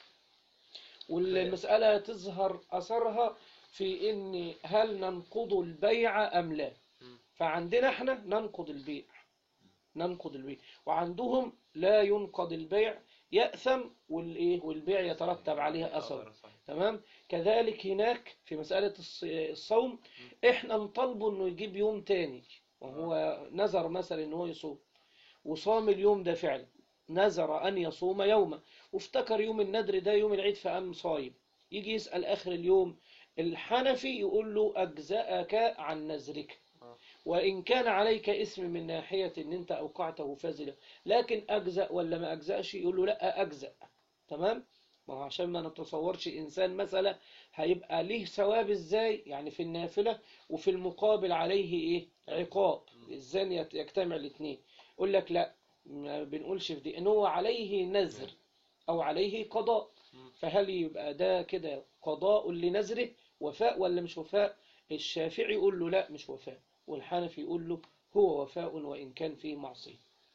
والمسألة تظهر أثرها في إن هل ننقض البيع أم لا فعندنا احنا ننقض البيع ننقض البيع وعندهم لا ينقض البيع يأثم والإيه والبيع يترتب عليه أثر تمام كذلك هناك في مسألة الص- الصوم احنا نطالبه انه يجيب يوم تاني وهو نذر مثلا ان هو يصوم وصام اليوم ده فعلا نذر ان يصوم يوما وافتكر يوم النذر ده يوم العيد فقام صايم يجي يسأل اخر اليوم الحنفي يقول له اجزاك عن نذرك وإن كان عليك اسم من ناحية إن أنت أوقعته فازلة لكن أجزأ ولا ما أجزأش يقول له لا أجزأ تمام ما هو عشان ما نتصورش إنسان مثلا هيبقى ليه ثواب إزاي يعني في النافلة وفي المقابل عليه إيه عقاب إزاي يت- يجتمع الاثنين يقول لك لا ما بنقولش في دي إن هو عليه نذر أو عليه قضاء فهل يبقى ده كده قضاء لنذره وفاء ولا مش وفاء الشافعي يقول له لا مش وفاء والحنفي يقول له هو وفاء وإن كان فيه معصية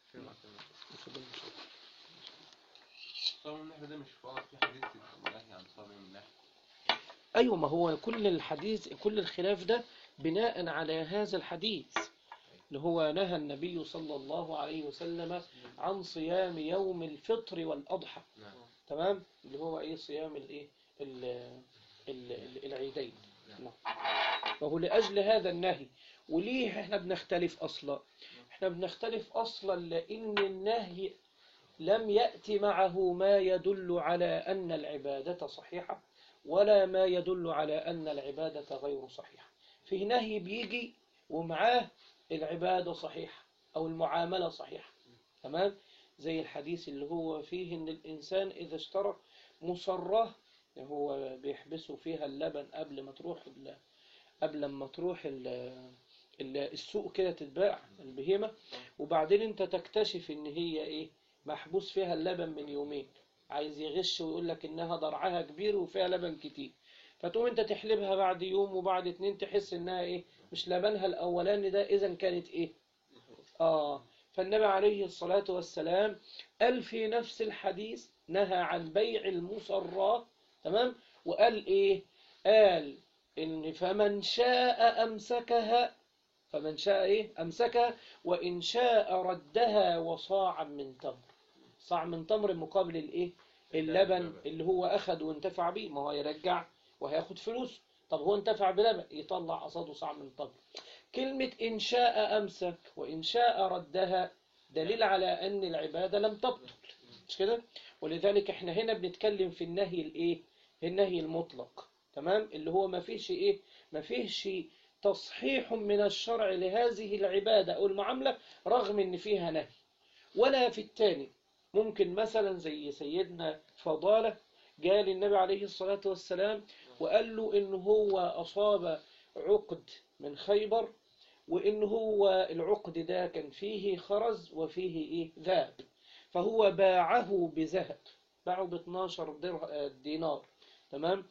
صوم النحر ده مش واضح في حديث النهي عن صوم النحر أيوة ما هو كل الحديث كل الخلاف ده بناء على هذا الحديث اللي هو نهى النبي صلى الله عليه وسلم عن صيام يوم الفطر والأضحى نعم تمام اللي هو ايه صيام الايه ال- ال- ال- العيدين نعم. فهو لأجل هذا النهي وليه احنا بنختلف أصلا احنا بنختلف أصلا لأن النهي لم يأتي معه ما يدل على أن العبادة صحيحة ولا ما يدل على أن العبادة غير صحيحة فيه نهي بيجي ومعاه العبادة صحيحة أو المعاملة صحيحة تمام زي الحديث اللي هو فيه ان الانسان اذا اشترى مصرة اللي هو بيحبسوا فيها اللبن قبل ما تروح ال... قبل ما تروح ال... ال- السوق كده تتباع البهيمة وبعدين انت تكتشف ان هي ايه محبوس فيها اللبن من يومين عايز يغش ويقول لك انها ضرعها كبير وفيها لبن كتير فتقوم انت تحلبها بعد يوم وبعد اتنين تحس انها ايه مش لبنها الاولاني ده اذا كانت ايه اه فالنبي عليه الصلاة والسلام قال في نفس الحديث نهى عن بيع المصرات تمام وقال ايه قال ان فمن شاء امسكها فمن شاء ايه امسكها وان شاء ردها وصاعا من تمر صاع من تمر مقابل الايه اللبن اللي هو اخذ وانتفع بيه ما هو يرجع وهياخد فلوس طب هو انتفع بلبن يطلع قصاده صاع من تمر كلمة إن شاء أمسك وإن شاء ردها دليل على أن العبادة لم تبطل مش كده ولذلك احنا هنا بنتكلم في النهي الايه النهي المطلق تمام اللي هو ما فيش ايه ما فيش تصحيح من الشرع لهذه العبادة أو المعاملة رغم ان فيها نهي ولا في الثاني ممكن مثلا زي سيدنا فضالة قال النبي عليه الصلاة والسلام وقال له إن هو أصاب عقد من خيبر وإن هو العقد ده كان فيه خرز وفيه إيه ذهب فهو باعه بذهب باعه ب 12 در- دينار تمام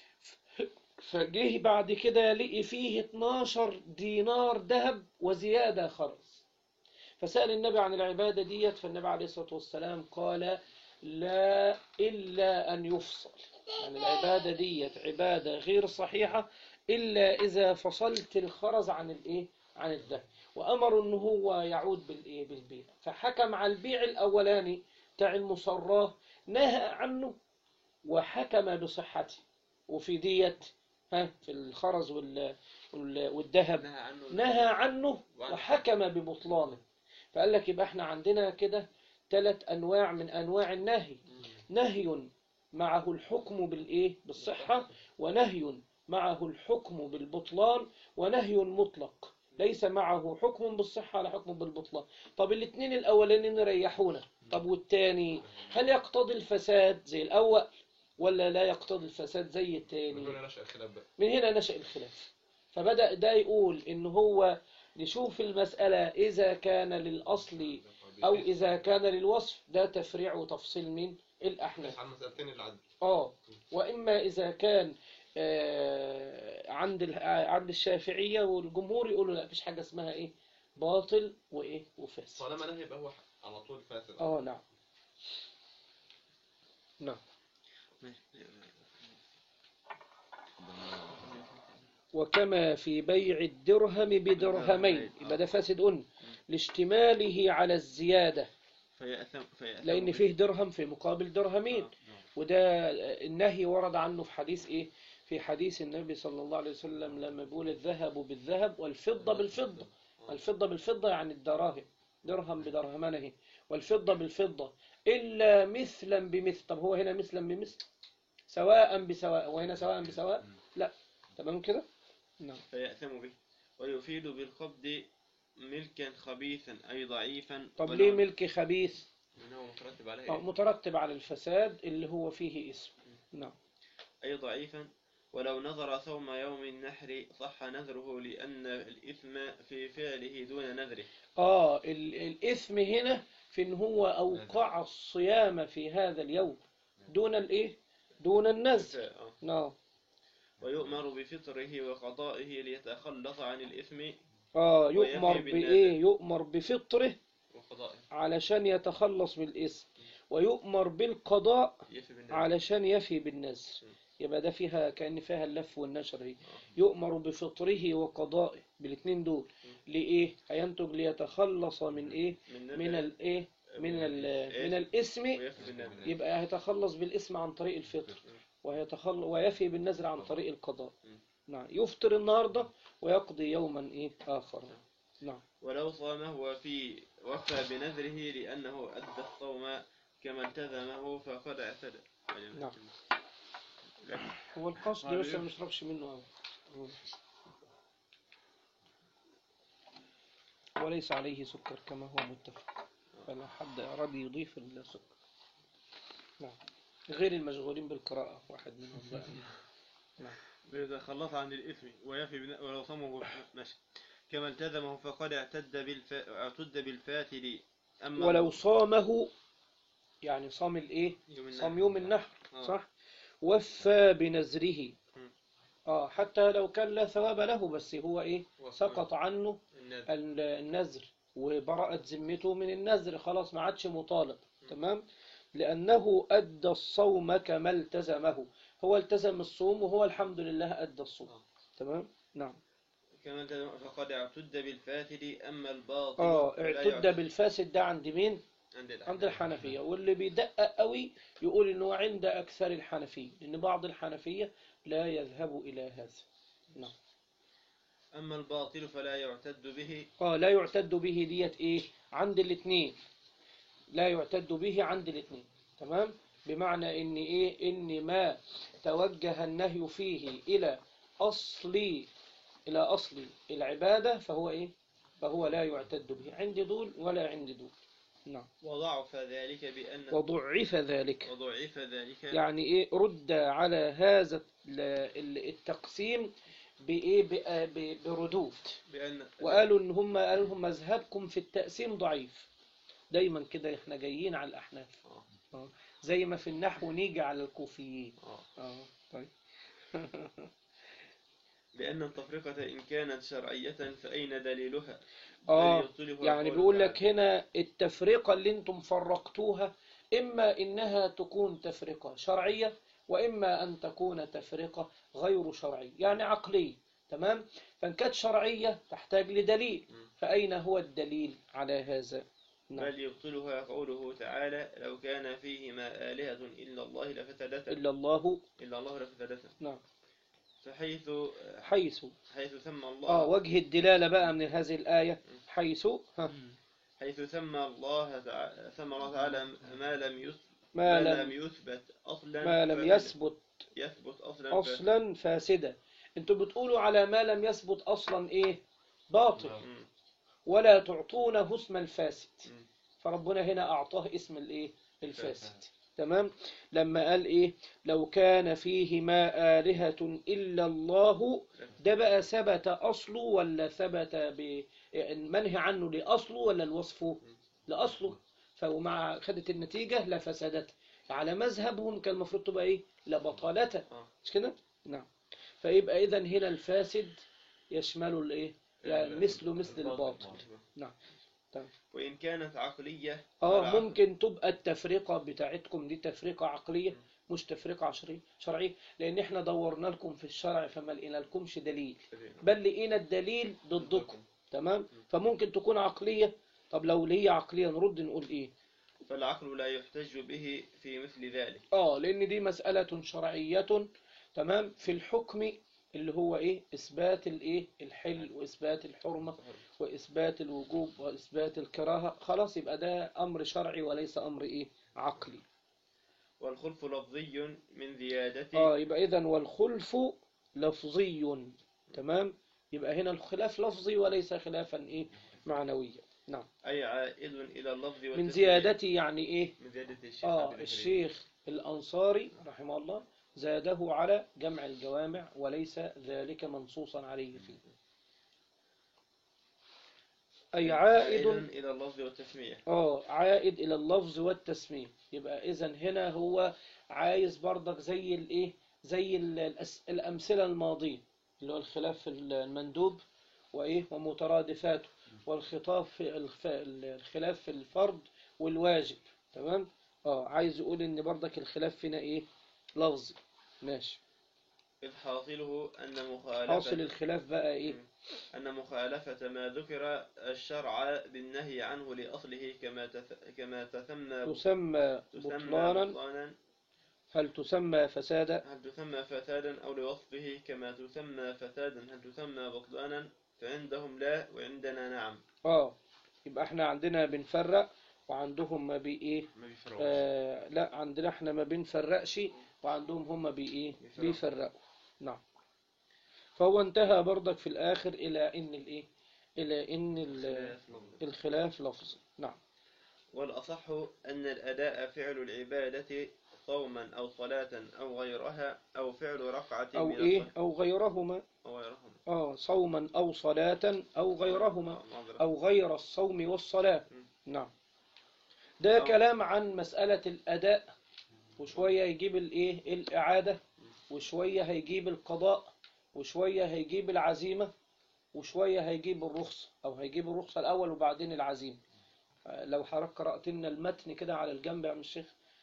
فجه بعد كده لقي فيه 12 دينار ذهب وزيادة خرز فسأل النبي عن العبادة ديت فالنبي عليه الصلاة والسلام قال لا إلا أن يفصل يعني العبادة ديت عبادة غير صحيحة إلا إذا فصلت الخرز عن الإيه عن الذهب وأمر إن هو يعود بالإيه بالبيع فحكم على البيع الأولاني بتاع المصراه نهى عنه وحكم بصحته وفي ديت ها في الخرز وال وال- والذهب نهى عنه نهى عنه وحكم ببطلانه فقال لك يبقى احنا عندنا كده ثلاث انواع من انواع النهي نهي معه الحكم بالايه بالصحة ونهي معه الحكم بالبطلان ونهي مطلق ليس معه حكم بالصحة ولا حكم بالبطلان طب الاثنين الاولانيين ريحونا طب والتاني هل يقتضي الفساد زي الاول ولا لا يقتضي الفساد زي التاني من هنا نشأ الخلاف بقى من هنا نشأ الخلاف فبدأ ده يقول إن هو نشوف المسألة إذا كان للأصل أو إذا كان للوصف ده تفريع وتفصيل من الأحناف عن مسألتين العدل آه وإما إذا كان آه عند ال- آه، عند الشافعية والجمهور يقولوا لا مفيش حاجة اسمها إيه باطل وإيه وفاسد طالما نهي يبقى هو على طول فاسد آه نعم نعم وكما في بيع الدرهم بدرهمين يبقى ده فاسد قلنا لاشتماله على الزيادة فيأثم فيأثم لأن به. فيه درهم في مقابل درهمين آه، وده النهي ورد عنه في حديث إيه في حديث النبي صلى الله عليه وسلم لما بيقول الذهب بالذهب والفضة بالفضة الفضة بالفضة يعني الدراهم درهم بدرهمانه والفضة بالفضة إلا مثلا بمثل طب هو هنا مثلا بمثل سواء بسواء وهنا سواء بسواء لا تمام كده نعم فيأثم به ويفيد بالقبض ملكا خبيثا أي ضعيفا طب ولو- ليه ملك خبيث لأنه مترتب عليه آه، إيه؟ مترتب على الفساد اللي هو فيه اسم نعم أي ضعيفا ولو نظر صوم يوم النحر صح نذره لأن الإثم في فعله دون نذره آه ال- الإثم هنا في إن هو أوقع الصيام في هذا اليوم دون الإيه دون النذر آه. نعم ويؤمر بفطره وقضائه ليتخلص عن الإثم آه ويفي يؤمر بالنذر. بإيه يؤمر بفطره وقضائه علشان يتخلص بالإثم ويؤمر بالقضاء يفي بالنذر علشان يفي بالنذر يبقى ده فيها كأن فيها اللف والنشر هي يؤمر بفطره وقضائه بالاثنين دول لإيه هينتج ليتخلص من إيه من الإيه من ال- من الاسم ويفي بالنذر. يبقى هيتخلص بالاسم عن طريق الفطر ويتخلص ويفي بالنذر عن طريق القضاء نعم يفطر النهارده ويقضي يوما ايه اخر نعم ولو صامه وفي وفى بنذره لأنه أدى الصوم كما التزمه فقد اعتدى نعم. هو القصد بس ما نشربش منه أوي. وليس عليه سكر كما هو متفق فلا حد أراد يضيف السكر نعم غير المشغولين بالقراءة واحد منهم بقى نعم إذا خلص عن الإثم ويفي بن... ولو صامه ماشي كما التزمه فقد اعتد بالف... اعتد بالفاتل أما ولو صامه يعني صام الايه يوم النحر. صام يوم النحر آه. صح وفى بنذره مم. اه حتى لو كان لا ثواب له بس هو ايه وفى. سقط عنه النذر. ال- النذر وبرأت ذمته من النذر خلاص ما عادش مطالب تمام لأنه أدى الصوم كما التزمه هو التزم الصوم وهو الحمد لله أدى الصوم آه. تمام نعم كما التزمه فقد اعتد بالفاتل أما الباطل اه فلا اعتد يعتد. بالفاسد ده عند مين عند الأحناف. عند الحنفية واللي بيدقق قوي يقول إنه عند أكثر الحنفية لأن بعض الحنفية لا يذهب إلى هذا نعم أما الباطل فلا يعتد به اه لا يعتد به ديت ايه عند الاثنين لا يعتد به عند الاثنين تمام بمعنى ان ايه ان ما توجه النهي فيه الى اصل الى اصل العبادة فهو ايه فهو لا يعتد به عند دول ولا عند دول نعم وضعف ذلك بأن وضعف ذلك وضعف ذلك يعني ايه رد على هذا ال- ال- التقسيم بايه بأ- ب- بردود بأن وقالوا ان هم قالوا لهم مذهبكم في التقسيم ضعيف دايما كده احنا جايين على الاحناف آه. زي ما في النحو نيجي على الكوفيين آه. اه طيب بأن التفرقة إن كانت شرعية فأين دليلها؟ اه بل يبطلها يعني قوله بيقول لك تعالى. هنا التفرقة اللي انتم فرقتوها اما انها تكون تفرقة شرعية واما ان تكون تفرقة غير شرعية يعني عقلية تمام فان كانت شرعية تحتاج لدليل فاين هو الدليل على هذا نعم بل يبطلها قوله تعالى لو كان فيهما آلهة إلا الله لفسدتا الا الله إلا الله لفسدتا نعم فحيث حيث حيث سمى اه الله وجه الدلالة بقى من هذه الآية حيث ها حيث سمى الله تعالى سمى الله تعالى ما لم يثبت ما ما لم لم يثبت أصلا ما لم فسد. يثبت يثبت أصلا فسد. أصلا فاسدا انتوا بتقولوا على ما لم يثبت أصلا إيه باطل مم. ولا تعطونه اسم الفاسد مم. فربنا هنا أعطاه اسم الإيه الفاسد تمام لما قال إيه لو كان فيهما آلهة إلا الله ده بقى ثبت أصله ولا ثبت ب- منهي عنه لأصله ولا لوصفه لأصله فمع خدت النتيجة لفسدت على مذهبهم كان المفروض تبقى إيه لبطالته آه. مش كده نعم فيبقى إذا هنا الفاسد يشمل الإيه يعني مثله مثل الباطل نعم وإن كانت عقلية اه فالعقل- ممكن تبقى التفرقة بتاعتكم دي تفرقة عقلية مش تفرقة عشرية شرعية لأن احنا دورنا لكم في الشرع فما لقينا لكمش دليل بل لقينا الدليل ضدكم تمام فممكن تكون عقلية طب لو هي عقلية نرد نقول ايه فالعقل لا يحتج به في مثل ذلك اه لأن دي مسألة شرعية تمام في الحكم اللي هو ايه إثبات الايه الحل وإثبات الحرمة وإثبات الوجوب وإثبات الكراهة خلاص يبقى ده أمر شرعي وليس أمر ايه عقلي والخلف لفظي من زيادة اه يبقى اذا والخلف لفظي تمام يبقى هنا الخلاف لفظي وليس خلافا ايه معنويا نعم أي عائد إلى اللفظ من والتسمية. زيادتي يعني ايه من زيادة الشيخ اه عبد الكريم. الشيخ الانصاري رحمه الله زاده على جمع الجوامع وليس ذلك منصوصا عليه فيه اي عائد إلى اللفظ والتسمية اه عائد الى اللفظ والتسمية يبقى اذا هنا هو عايز برضك زي الايه زي ال- الأس- الامثله الماضيه اللي هو الخلاف في المندوب وايه ومترادفاته والخطاب في الخ- الخلاف في الفرض والواجب تمام اه عايز يقول ان برضك الخلاف هنا ايه لفظي ماشي إذ حاصله أن حاصل مخالفة الخلاف بقى إيه أن مخالفة ما ذكر الشرع بالنهي عنه لأصله كما تث... كما تسمى تسمى تسمى بطلانا بطلانا هل تسمى فسادا هل تسمى فسادا أو لوصفه كما تسمى فسادا هل تسمى بطلانا فعندهم لا وعندنا نعم اه يبقى احنا عندنا بنفرق وعندهم ما بي ايه ما بيفرقوش آه لا عندنا احنا ما بنفرقش وعندهم هم بي ايه بيفرقوا. بيفرقوا نعم فهو انتهى برضك في الاخر الى ان الايه الى ان ال- الخلاف لفظ نعم والأصح أن الأداء فعل العبادة صوما أو صلاة أو غيرها أو فعل ركعة او من ايه الص- او غيرهما أو غيرهما اه صوما او صلاة او غيرهما آه، معذرة. أو غير الصوم والصلاة م. نعم ده أو- كلام عن مسألة الأداء وشوية يجيب الإيه الإعادة وشوية هيجيب القضاء وشوية هيجيب العزيمة وشوية هيجيب الرخصة أو هيجيب الرخصة الأول وبعدين العزيمة آه، لو حضرتك قرأت لنا المتن كده على الجنب يا عم الشيخ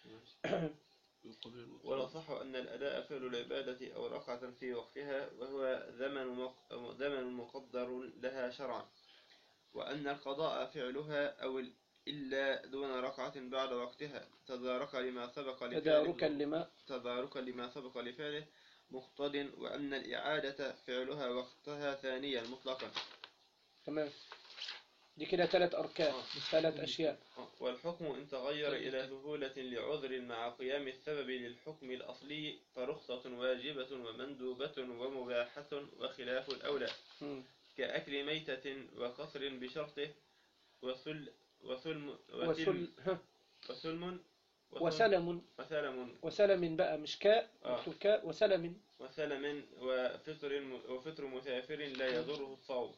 والأصح أن الأداء فعل العبادة أو ركعة في وقتها وهو زمن مق- زمن مقدر لها شرعا وأن القضاء فعلها أو ال- إلا دون ركعة بعد وقتها تدارك لما سبق لفعله تداركا لما تداركا لما سبق لفعله مقتض وأن الإعادة فعلها وقتها ثانيا مطلقا تمام دي كده ثلاث أركان ثلاث أشياء والحكم إن تغير إلى سهولة لعذر مع قيام السبب للحكم الأصلي فرخصة واجبة ومندوبة ومباحة وخلاف الأولى مم. كأكل ميتة وقصر بشرطه وسل وسلم وسل ها وسلم وسلم وسلم وسلم بقى مش كاء آه. مكتوب كاء وسلم وسلم وفطر وفطر مسافر لا يضره الصوم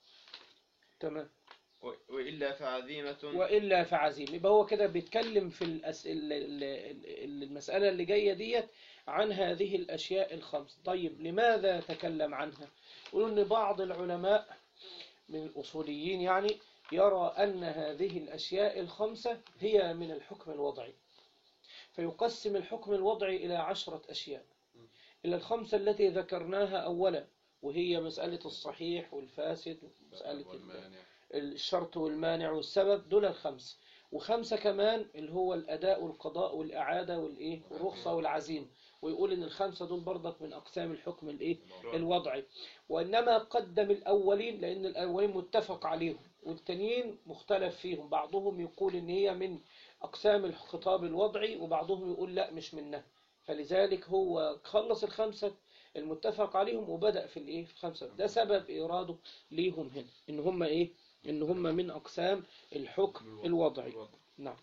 تمام و- وإلا فعزيمة وإلا فعزيم يبقى هو كده بيتكلم في الأس... ال- ال- ال- المسألة اللي جاية ديت عن هذه الأشياء الخمس طيب لماذا تكلم عنها يقولوا أن بعض العلماء من الأصوليين يعني يرى أن هذه الأشياء الخمسة هي من الحكم الوضعي فيقسم الحكم الوضعي إلى عشرة أشياء إلى الخمسة التي ذكرناها أولا وهي مسألة الصحيح والفاسد مسألة ال- والمانع الشرط والمانع والسبب دول الخمسة وخمسة كمان اللي هو الأداء والقضاء والإعادة والإيه والرخصة والعزيمة ويقول إن الخمسة دول برضك من أقسام الحكم الإيه الوضعي وإنما قدم الأولين لأن الأولين متفق عليهم والتانيين مختلف فيهم بعضهم يقول إن هي من أقسام الخطاب الوضعي وبعضهم يقول لا مش منها فلذلك هو خلص الخمسة المتفق عليهم وبدأ في الإيه في الخمسة ده سبب إيراده ليهم هنا إن هم إيه إن هم من أقسام الحكم الوضعي نعم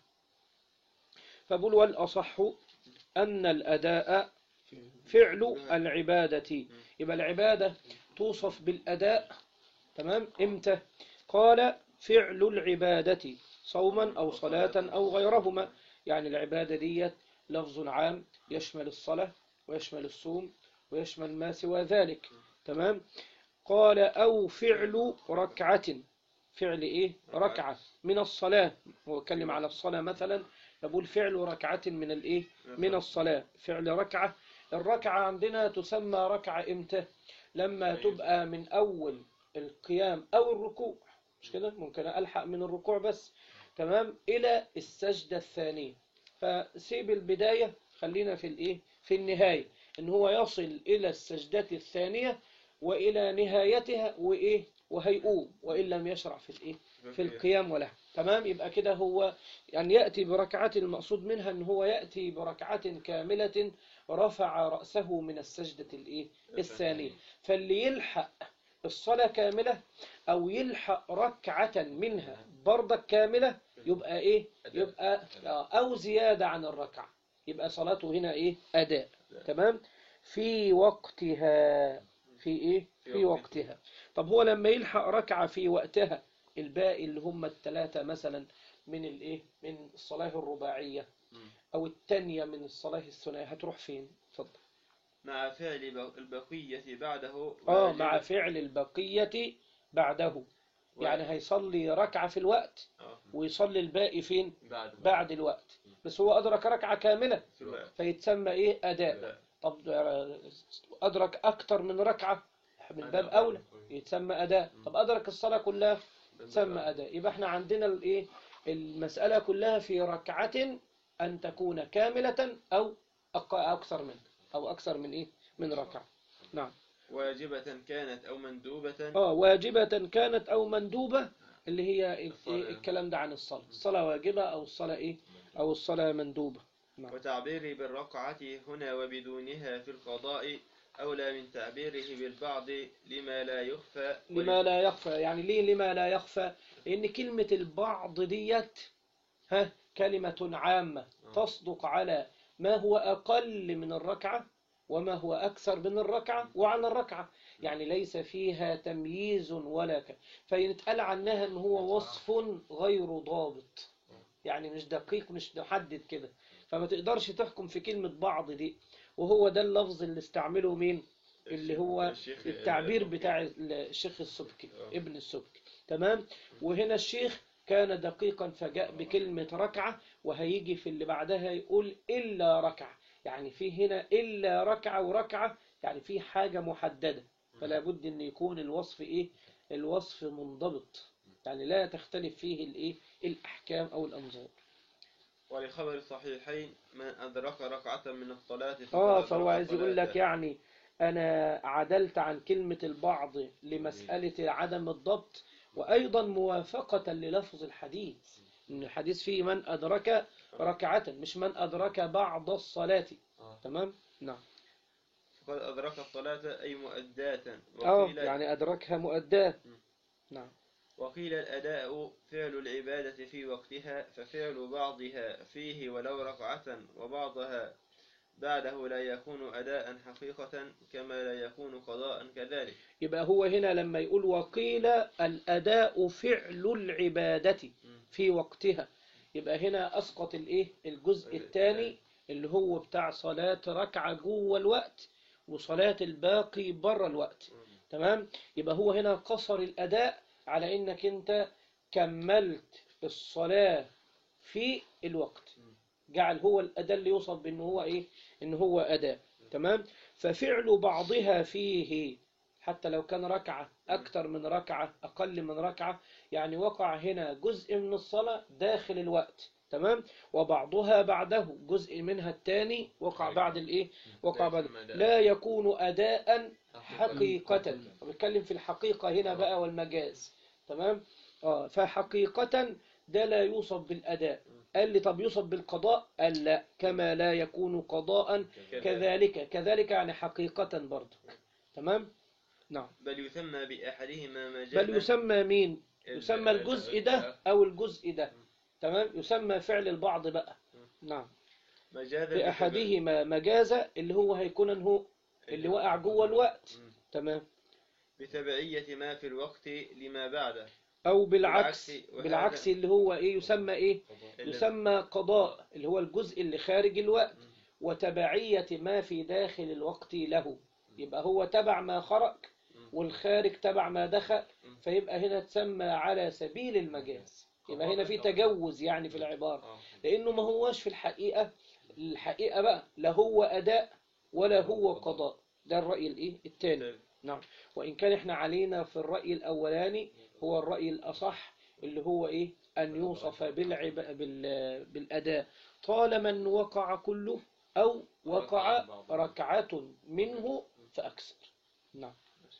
فبقول والأصح أن الأداء فعل العبادة يبقى العبادة توصف بالأداء تمام إمتى قال فعل العبادة صوما أو صلاة أو غيرهما يعني العبادة ديت لفظ عام يشمل الصلاة ويشمل الصوم ويشمل ما سوى ذلك تمام قال أو فعل ركعة فعل إيه ركعة من الصلاة هو اتكلم على الصلاة مثلا نقول فعل ركعة من الإيه من الصلاة فعل ركعة الركعة عندنا تسمى ركعة إمتى لما تبقى من أول القيام أو الركوع مش كده ممكن ألحق من الركوع بس تمام إلى السجدة الثانية فسيب البداية خلينا في الإيه في النهاية إن هو يصل إلى السجدة الثانية وإلى نهايتها وإيه وهيقوم وإن لم يشرع في الإيه في القيام وله تمام يبقى كده هو يعني يأتي بركعة المقصود منها أن هو يأتي بركعة كاملة رفع رأسه من السجدة الإيه الثانية فاللي يلحق الصلاة كاملة أو يلحق ركعة منها برضك كاملة يبقى إيه يبقى آه، أو زيادة عن الركعة يبقى صلاته هنا إيه أداء تمام في وقتها في إيه في وقتها طب هو لما يلحق ركعة في وقتها الباقي اللي هم الثلاثة مثلا من الإيه من الصلاة الرباعية أو الثانية من الصلاة الثنائية هتروح فين اتفضل مع فعل ب- البقية بعده اه مع واجب. فعل البقية بعده يعني هيصلي ركعة في الوقت آه. ويصلي الباقي فين بعد بعد الوقت بس هو أدرك ركعة كاملة في الوقت. فيتسمى إيه أداء طب آه، أدرك أكتر من ركعة من باب أولى يتسمى أداء طب أدرك الصلاة كلها تسمى أداء يبقى احنا عندنا الإيه المسألة كلها في ركعة أن تكون كاملة أو أق- أكثر من أو أكثر من إيه من ركعة نعم واجبة كانت أو مندوبة اه واجبة كانت أو مندوبة اللي هي ال- الصلاة. إيه الكلام ده عن الصلاة الصلاة واجبة أو الصلاة إيه أو الصلاة مندوبة نعم. وتعبيري بالركعة هنا وبدونها في القضاء أولى من تعبيره بالبعض لما لا يخفى لما لا يخفى يعني ليه لما لا يخفى لأن كلمة البعض ديت ها كلمة عامة تصدق على ما هو أقل من الركعة وما هو أكثر من الركعة وعلى الركعة يعني ليس فيها تمييز ولا ك... فينتقال عنها أن هو وصف غير ضابط يعني مش دقيق مش محدد كده فما تقدرش تحكم في كلمة بعض دي وهو ده اللفظ اللي استعمله مين اللي هو الشيخ التعبير السبكي. بتاع الشيخ السبكي آه. ابن السبكي تمام وهنا الشيخ كان دقيقا فجاء بكلمة ركعة وهيجي في اللي بعدها يقول إلا ركعة يعني في هنا إلا ركعة وركعة يعني في حاجة محددة فلا بد أن يكون الوصف إيه الوصف منضبط يعني لا تختلف فيه الإيه الأحكام أو الأنظار ولخبر الصحيحين من أدرك ركعة من الصلاة فقد اه أدرك فهو عايز يقول لك صلاة. يعني انا عدلت عن كلمة البعض لمسألة عدم الضبط وايضا موافقة للفظ الحديث ان الحديث فيه من ادرك ركعة مش من ادرك بعض الصلاة آه. تمام نعم فقد أدرك الصلاة أي مؤداة اه وقيل, يعني ادركها مؤداة م. نعم وقيل الأداء فعل العبادة في وقتها ففعل بعضها فيه ولو ركعة وبعضها بعده لا يكون أداء حقيقة كما لا يكون قضاء كذلك يبقى هو هنا لما يقول وقيل الاداء فعل العبادة في وقتها يبقى هنا أسقط الإيه الجزء الثاني اللي هو بتاع صلاة ركعة جوه الوقت وصلاة الباقي بره الوقت تمام يبقى هو هنا قصر الأداء على إنك أنت كملت الصلاة في الوقت جعل هو الأداء اللي يوصف بأن هو إيه إن هو أداء تمام ففعل بعضها فيه حتى لو كان ركعة أكثر من ركعة أقل من ركعة يعني وقع هنا جزء من الصلاة داخل الوقت تمام وبعضها بعده جزء منها الثاني وقع بعد الايه وقع بعد لا يكون أداء حقيقة بتكلم في الحقيقة هنا بقى والمجاز تمام اه فحقيقة ده لا يوصف بالأداء قال لي طب يوصف بالقضاء قال لا كما لا يكون قضاء كذلك كذلك يعني حقيقة برضه تمام نعم بل يسمى بأحدهما مجازا بل يسمى مين يسمى الجزء ده أو الجزء ده تمام يسمى فعل البعض بقى نعم مجازا بأحدهما مجازة اللي هو هيكون هو اللي وقع جوه الوقت تمام بتبعية ما في الوقت لما بعده أو بالعكس بالعكس، وهذا- بالعكس اللي هو إيه يسمى إيه يسمى قضاء اللي هو الجزء اللي خارج الوقت وتبعية ما في داخل الوقت له يبقى هو تبع ما خرج والخارج تبع ما دخل فيبقى هنا تسمى على سبيل المجاز يبقى هنا في تجوز يعني في العبارة لأنه ما هوش في الحقيقة الحقيقة بقى لا هو أداء ولا هو قضاء ده الرأي الإيه الثاني نعم وإن كان إحنا علينا في الرأي الأولاني هو الرأي الأصح اللي هو إيه أن يوصف بالعب... بال... بالأداء طالما أن وقع كله أو وقع ركعة منه فأكثر نعم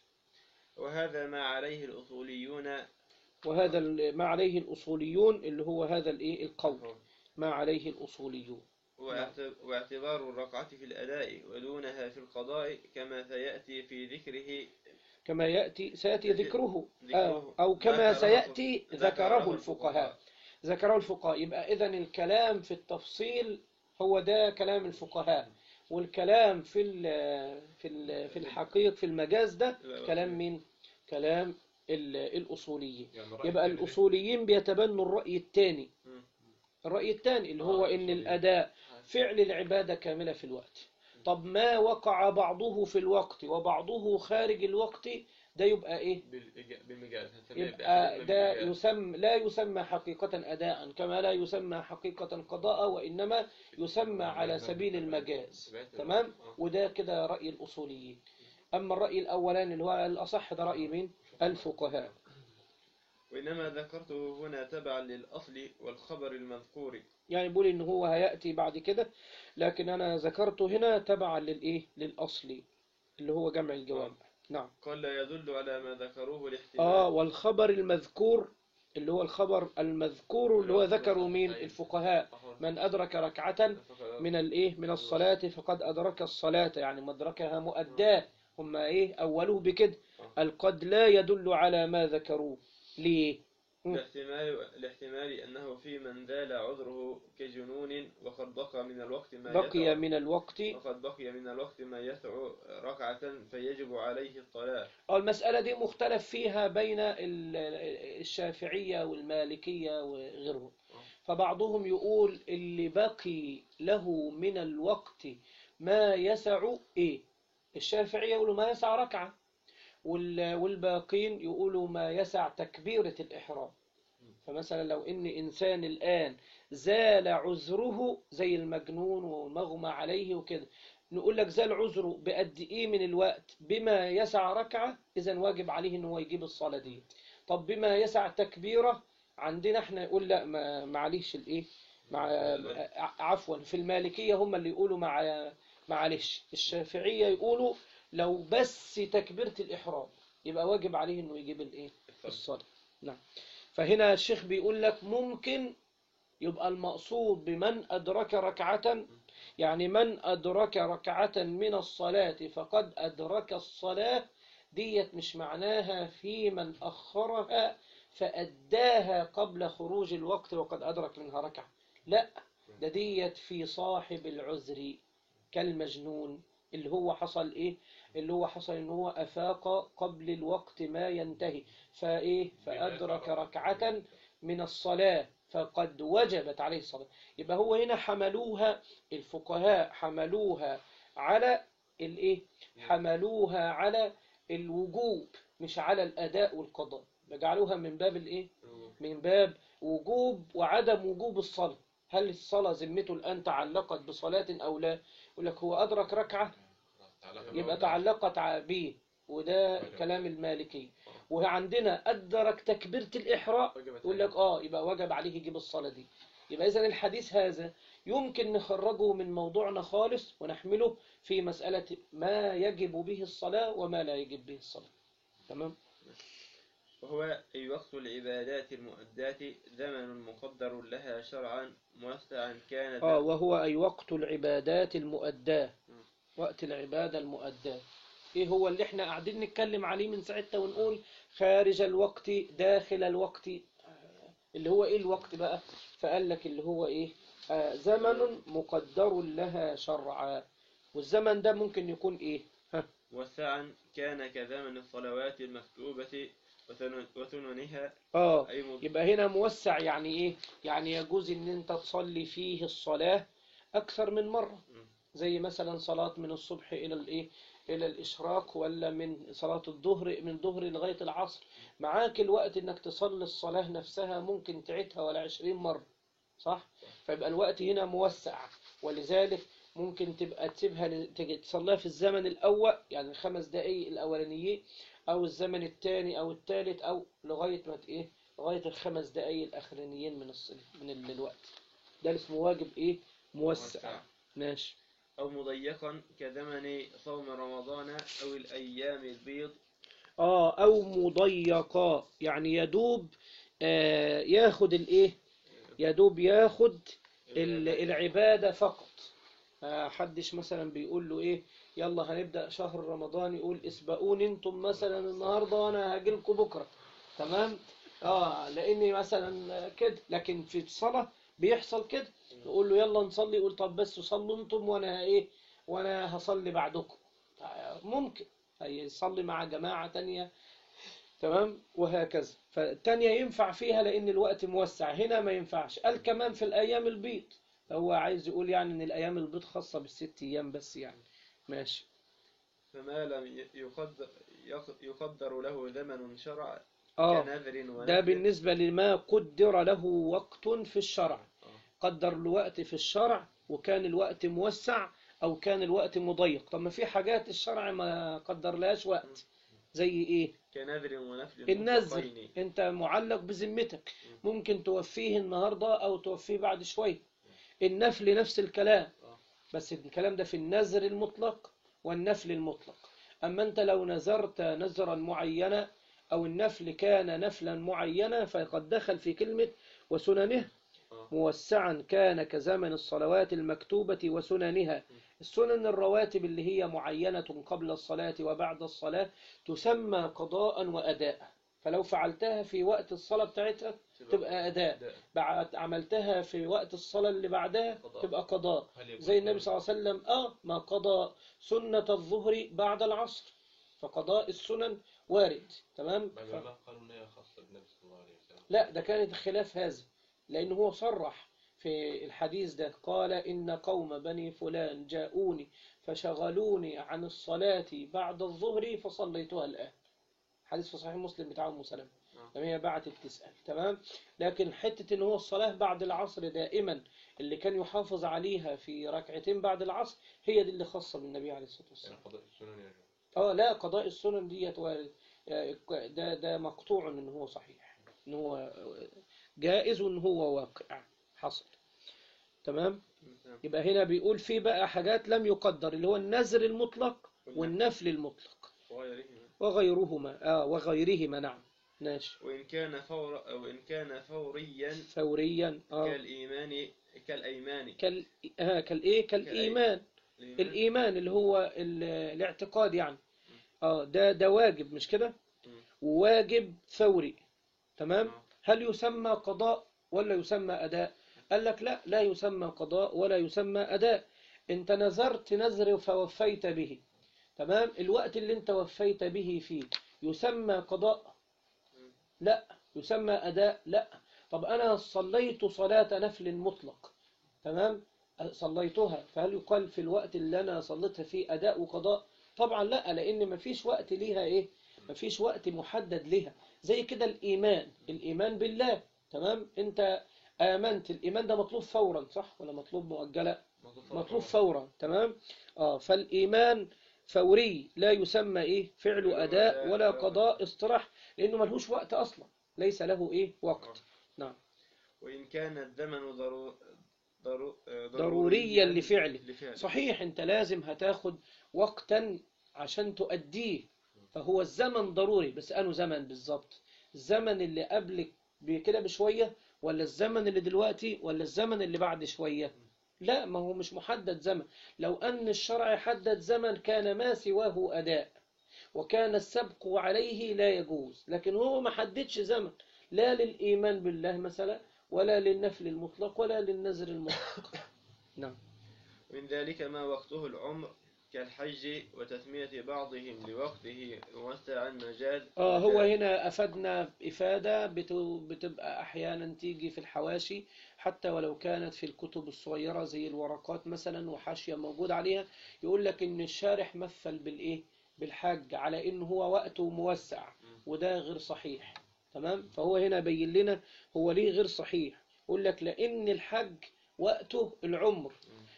وهذا ما عليه الأصوليون وهذا ال- ما عليه الأصوليون اللي هو هذا الإيه القول ما عليه الأصوليون واعت- واعتبار الركعة في الأداء ودونها في القضاء كما سيأتي في ذكره كما يأتي سيأتي ذكره ذكره. أو, أو كما ذكره- سيأتي ذكره ذكره الفقهاء ذكره الفقهاء يبقى إذن الكلام في التفصيل هو ده كلام الفقهاء والكلام في ال في ال في الحقيق في المجاز ده كلام مين كلام ال- الأصوليين يبقى الأصوليين بيتبنوا الرأي الثاني مم. الرأي الثاني اللي هو إن الأداء فعل العبادة كاملة في الوقت طب ما وقع بعضه في الوقت وبعضه خارج الوقت ده يبقى إيه بالإجا- بالمجاز هنسميه يبقى آه، ده يسمى لا يسمى حقيقة أداء كما لا يسمى حقيقة قضاء وإنما يسمى على سبيل المجاز تمام وده كده رأي الأصوليين أما الرأي الأولاني اللي هو الأصح ده رأي مين الفقهاء وإنما ذكرته هنا تبعا للأصل والخبر المذكور يعني بيقول إن هو هيأتي بعد كده لكن أنا ذكرته هنا تبعا للإيه للأصل اللي هو جمع الجوامع نعم قال لا يدل على ما ذكروه الاحتمال آه والخبر المذكور اللي هو الخبر المذكور اللي هو ذكروا مين الفقهاء من أدرك ركعة من الإيه من الصلاة فقد أدرك الصلاة يعني مدركها مؤداة هم إيه أولوه بكده القد لا يدل على ما ذكروه ليه مم. الاحتمال الاحتمال أنه في من زال عذره كجنون وقد بقى من الوقت ما بقي يسع من الوقت وقد بقي من الوقت ما يسع ركعة فيجب عليه الصلاة أو المسألة دي مختلف فيها بين ال- الشافعية والمالكية وغيرهم فبعضهم يقول اللي بقي له من الوقت ما يسع إيه الشافعية يقولوا ما يسع ركعة وال- والباقين يقولوا ما يسع تكبيرة الإحرام فمثلا لو إن إنسان الآن زال عذره زي المجنون والمغمى عليه وكده نقول لك زال عذره بقد إيه من الوقت بما يسع ركعة إذا واجب عليه إن هو يجيب الصلاة دي طب بما يسع تكبيرة عندنا احنا يقول لا ما معليش الإيه مع عفوا في المالكية هم اللي يقولوا مع معلش الشافعية يقولوا لو بس تكبيرة الإحرام يبقى واجب عليه إنه يجيب الإيه الصلاة نعم فهنا الشيخ بيقول لك ممكن يبقى المقصود بمن أدرك ركعة يعني من أدرك ركعة من الصلاة فقد أدرك الصلاة ديت مش معناها في من أخرها فأداها قبل خروج الوقت وقد أدرك منها ركعة لا ده ديت في صاحب العذر كالمجنون اللي هو حصل إيه اللي هو حصل إن هو أفاق قبل الوقت ما ينتهي فإيه فأدرك ركعة من الصلاة فقد وجبت عليه الصلاة يبقى هو هنا حملوها الفقهاء حملوها على الإيه حملوها على الوجوب مش على الأداء والقضاء جعلوها من باب الإيه من باب وجوب وعدم وجوب الصلاة هل الصلاة ذمته الآن تعلقت بصلاة أو لا يقول لك هو أدرك ركعة يبقى تعلقت ع- به وده كلام المالكي وعندنا أدرك تكبيرة الإحرام يقول لك آه يبقى وجب عليه يجيب الصلاة دي يبقى إذا الحديث هذا يمكن نخرجه من موضوعنا خالص ونحمله في مسألة ما يجب به الصلاة وما لا يجب به الصلاة تمام وهو أي وقت العبادات المؤدات زمن مقدر لها شرعا موسعا كان آه وهو أي وقت العبادات المؤداة وقت العبادة المؤداة إيه هو اللي إحنا قاعدين نتكلم عليه من ساعتها ونقول خارج الوقت داخل الوقت آه، اللي هو إيه الوقت بقى فقال لك اللي هو إيه آه زمن مقدر لها شرعا والزمن ده ممكن يكون إيه ها موسعا كان كزمن الصلوات المكتوبة وثنن- وثننها آه أي مد- يبقى هنا موسع يعني إيه يعني يجوز إن أنت تصلي فيه الصلاة أكثر من مرة زي مثلا صلاة من الصبح إلى الإيه إلى الإشراق ولا من صلاة الظهر من ظهر لغاية العصر معاك الوقت إنك تصلي الصلاة نفسها ممكن تعيدها ولا عشرين مرة صح فيبقى الوقت هنا موسع ولذلك ممكن تبقى تسيبها ل- تجي تصليها في الزمن الأول يعني الخمس دقايق الأولانيين أو الزمن الثاني أو الثالث أو لغاية ما ت- إيه لغاية الخمس دقايق الأخرانيين من الصلاة من ال- الوقت ده اسمه واجب إيه موسع ماشي أو مضيقا كزمن صوم رمضان أو الأيام البيض اه او مضيقا يعني يدوب آه ياخد الايه يدوب ياخد ال- العبادة فقط آه حدش مثلا بيقول له ايه يلا هنبدأ شهر رمضان يقول اسبقوني انتم مثلا النهاردة وانا هاجيلكم بكرة تمام اه لاني مثلا كده لكن في الصلاة بيحصل كده نقول له يلا نصلي يقول طب بس صلوا انتم وانا ايه وانا هصلي بعدكم آه، ممكن هيصلي مع جماعة تانية تمام وهكذا فالتانية ينفع فيها لأن الوقت موسع هنا ما ينفعش قال كمان في الأيام البيض هو عايز يقول يعني إن الأيام البيض خاصة بالست أيام بس يعني ماشي فما لم ي- يقدر يق- يقدر له زمن شرع اه كنذر ونفل ده بالنسبة لما قدر له وقت في الشرع آه. قدر له وقت في الشرع وكان الوقت موسع أو كان الوقت مضيق طب ما في حاجات الشرع ما قدر لهاش وقت زي إيه كنذر ونفل النذر مطلقين. أنت معلق بذمتك ممكن توفيه النهاردة أو توفيه بعد شوية النفل نفس الكلام آه. بس الكلام ده في النذر المطلق والنفل المطلق أما أنت لو نذرت نذرا معينا أو النفل كان نفلا معينا فقد دخل في كلمة وسننه آه. موسعا كان كزمن الصلوات المكتوبة وسننها السنن الرواتب اللي هي معينة قبل الصلاة وبعد الصلاة تسمى قضاء وأداء فلو فعلتها في وقت الصلاة بتاعتها تبقى أداء أداء. بعد عملتها في وقت الصلاة اللي بعدها قضاء. تبقى قضاء هل يكون زي النبي صلى الله عليه وسلم آه ما قضى سنة الظهر بعد العصر فقضاء السنن وارد تمام بل ف... العلماء قالوا ان هي خاصه بالنبي صلى الله عليه وسلم لا ده كانت خلاف هذا لأنه هو صرح في الحديث ده قال إن قوم بني فلان جاءوني فشغلوني عن الصلاة بعد الظهر فصليتها الآن حديث في صحيح مسلم بتاع أم سلمة آه. لما هي بعتت تسأل تمام لكن حتة إن هو الصلاة بعد العصر دائما اللي كان يحافظ عليها في ركعتين بعد العصر هي دي اللي خاصة بالنبي عليه الصلاة والسلام يعني قضاء السنن يا جماعه اه لا قضاء السنن ديت وارد. آه، ده ده مقطوع ان هو صحيح ان هو جائز وان هو واقع حصل تمام نعم. يبقى هنا بيقول في بقى حاجات لم يقدر اللي هو النذر المطلق والنفل المطلق وغيرهما وغيرهما اه وغيرهما نعم ماشي وإن كان فور أو إن كان فوريا فوريا اه كالإيمان كالأيمان كال آه كالايه كالايمان الإيمان الايمان اللي هو ال- الاعتقاد يعني اه ده ده واجب مش كده مم. وواجب فوري تمام آه. هل يسمى قضاء ولا يسمى أداء قال لك لا لا يسمى قضاء ولا يسمى أداء انت نذرت نذر فوفيت به تمام الوقت اللي انت وفيت به فيه يسمى قضاء لا يسمى أداء لا طب أنا صليت صلاة نفل مطلق تمام صليتها فهل يقال في الوقت اللي أنا صليتها فيه أداء وقضاء طبعا لا لأن مفيش وقت ليها إيه مفيش وقت محدد لها زي كده الإيمان الإيمان بالله تمام أنت آمنت الإيمان ده مطلوب فورا صح ولا مطلوب مؤجلا مطلوب فورا تمام آه فالإيمان فوري لا يسمى إيه فعل فعل أداء أداء ولا ولا قضاء اصطلاح لأنه ملهوش وقت أصلا ليس له إيه وقت نعم وإن كان الزمن ضرو... ضرو... آه، ضروريا لفعله لفعله صحيح أنت لازم هتاخد وقتا عشان تؤديه فهو الزمن ضروري بس أنه زمن بالظبط الزمن اللي قبل كده بشوية ولا الزمن اللي دلوقتي ولا الزمن اللي بعد شوية لا ما هو مش محدد زمن لو أن الشرع حدد زمن كان ما سواه أداء وكان السبق عليه لا يجوز لكن هو ما حددش زمن لا للإيمان بالله مثلا ولا للنفل المطلق ولا للنذر المطلق نعم من ذلك ما وقته العمر كالحج وتسمية بعضهم لوقته موسعا مجاز آه هو هنا أفدنا إفادة بت- بتبقى أحيانا تيجي في الحواشي حتى ولو كانت في الكتب الصغيرة زي الورقات مثلا وحاشية موجود عليها يقول لك إن الشارح مثل بالإيه بالحج على إن هو وقته موسع وده غير صحيح تمام فهو هنا بين لنا هو ليه غير صحيح يقول لك لأن الحج وقته العمر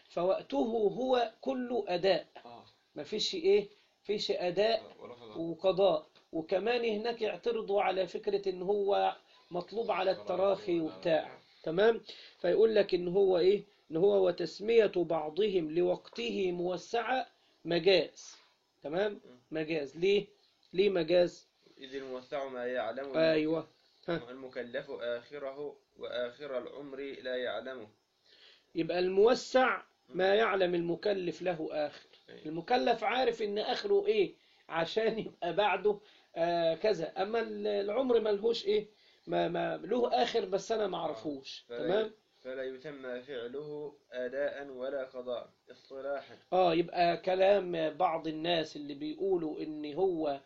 فوقته هو كله أداء اه ما فيش إيه فيش أداء ولا قضاء وقضاء وكمان هناك يعترضوا على فكرة ان هو مطلوب على التراخي وبتاع تمام فيقول لك ان هو ايه ان هو وتسمية بعضهم لوقته موسعة مجاز تمام مجاز ليه ليه مجاز إذ الموسع ما يعلم ايوه ها. المكلف آخره وآخر العمر لا يعلمه يبقى الموسع ما يعلم المكلف له آخر أيوة. المكلف عارف ان آخره ايه عشان يبقى بعده آه كذا اما ال- العمر ملهوش ايه ما ما له آخر بس انا ما اعرفوش فلا- تمام فلا يسمى فعله أداء ولا قضاء اصطلاحا اه يبقى كلام بعض الناس اللي بيقولوا ان هو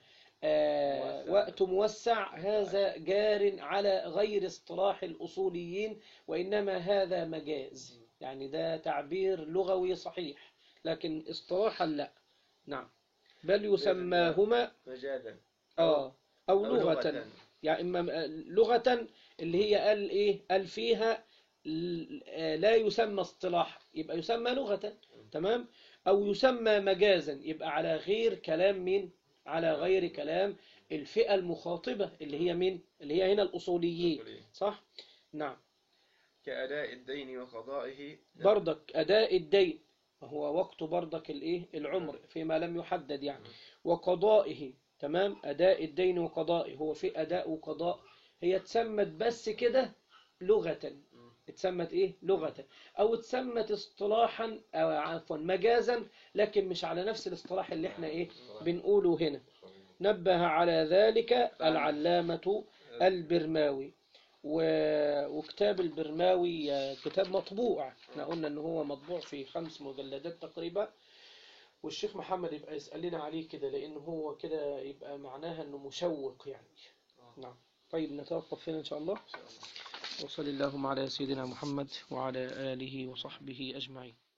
آه موسع. وقت موسع هذا جار على غير اصطلاح الأصوليين وإنما هذا مجاز يعني ده تعبير لغوي صحيح لكن اصطلاحا لا نعم بل يسماهما مجازا آه أو أو لغة يعني إما لغة اللي هي قال إيه قال فيها ل- آه، لا يسمى اصطلاح يبقى يسمى لغة تمام أو يسمى مجازا يبقى على غير كلام مين على غير كلام الفئة المخاطبة اللي هي مين اللي هي هنا الأصوليين صح نعم كأداء الدين وقضائه بردك أداء الدين وهو وقت بردك الإيه العمر فيما لم يحدد يعني وقضائه تمام أداء الدين وقضائه هو في أداء وقضاء هي اتسمت بس كده لغة اتسمت إيه لغة أو اتسمت اصطلاحا أو عفوا مجازا لكن مش على نفس الاصطلاح اللي احنا إيه بنقوله هنا نبه على ذلك العلامة البرماوي و- وكتاب البرماوي آه، كتاب مطبوع احنا قلنا ان هو مطبوع في خمس مجلدات تقريبا والشيخ محمد يبقى يسأل لنا عليه كده لان هو كده يبقى معناها انه مشوق يعني نعم طيب نتوقف هنا ان شاء الله وصلى اللهم على سيدنا محمد وعلى آله وصحبه أجمعين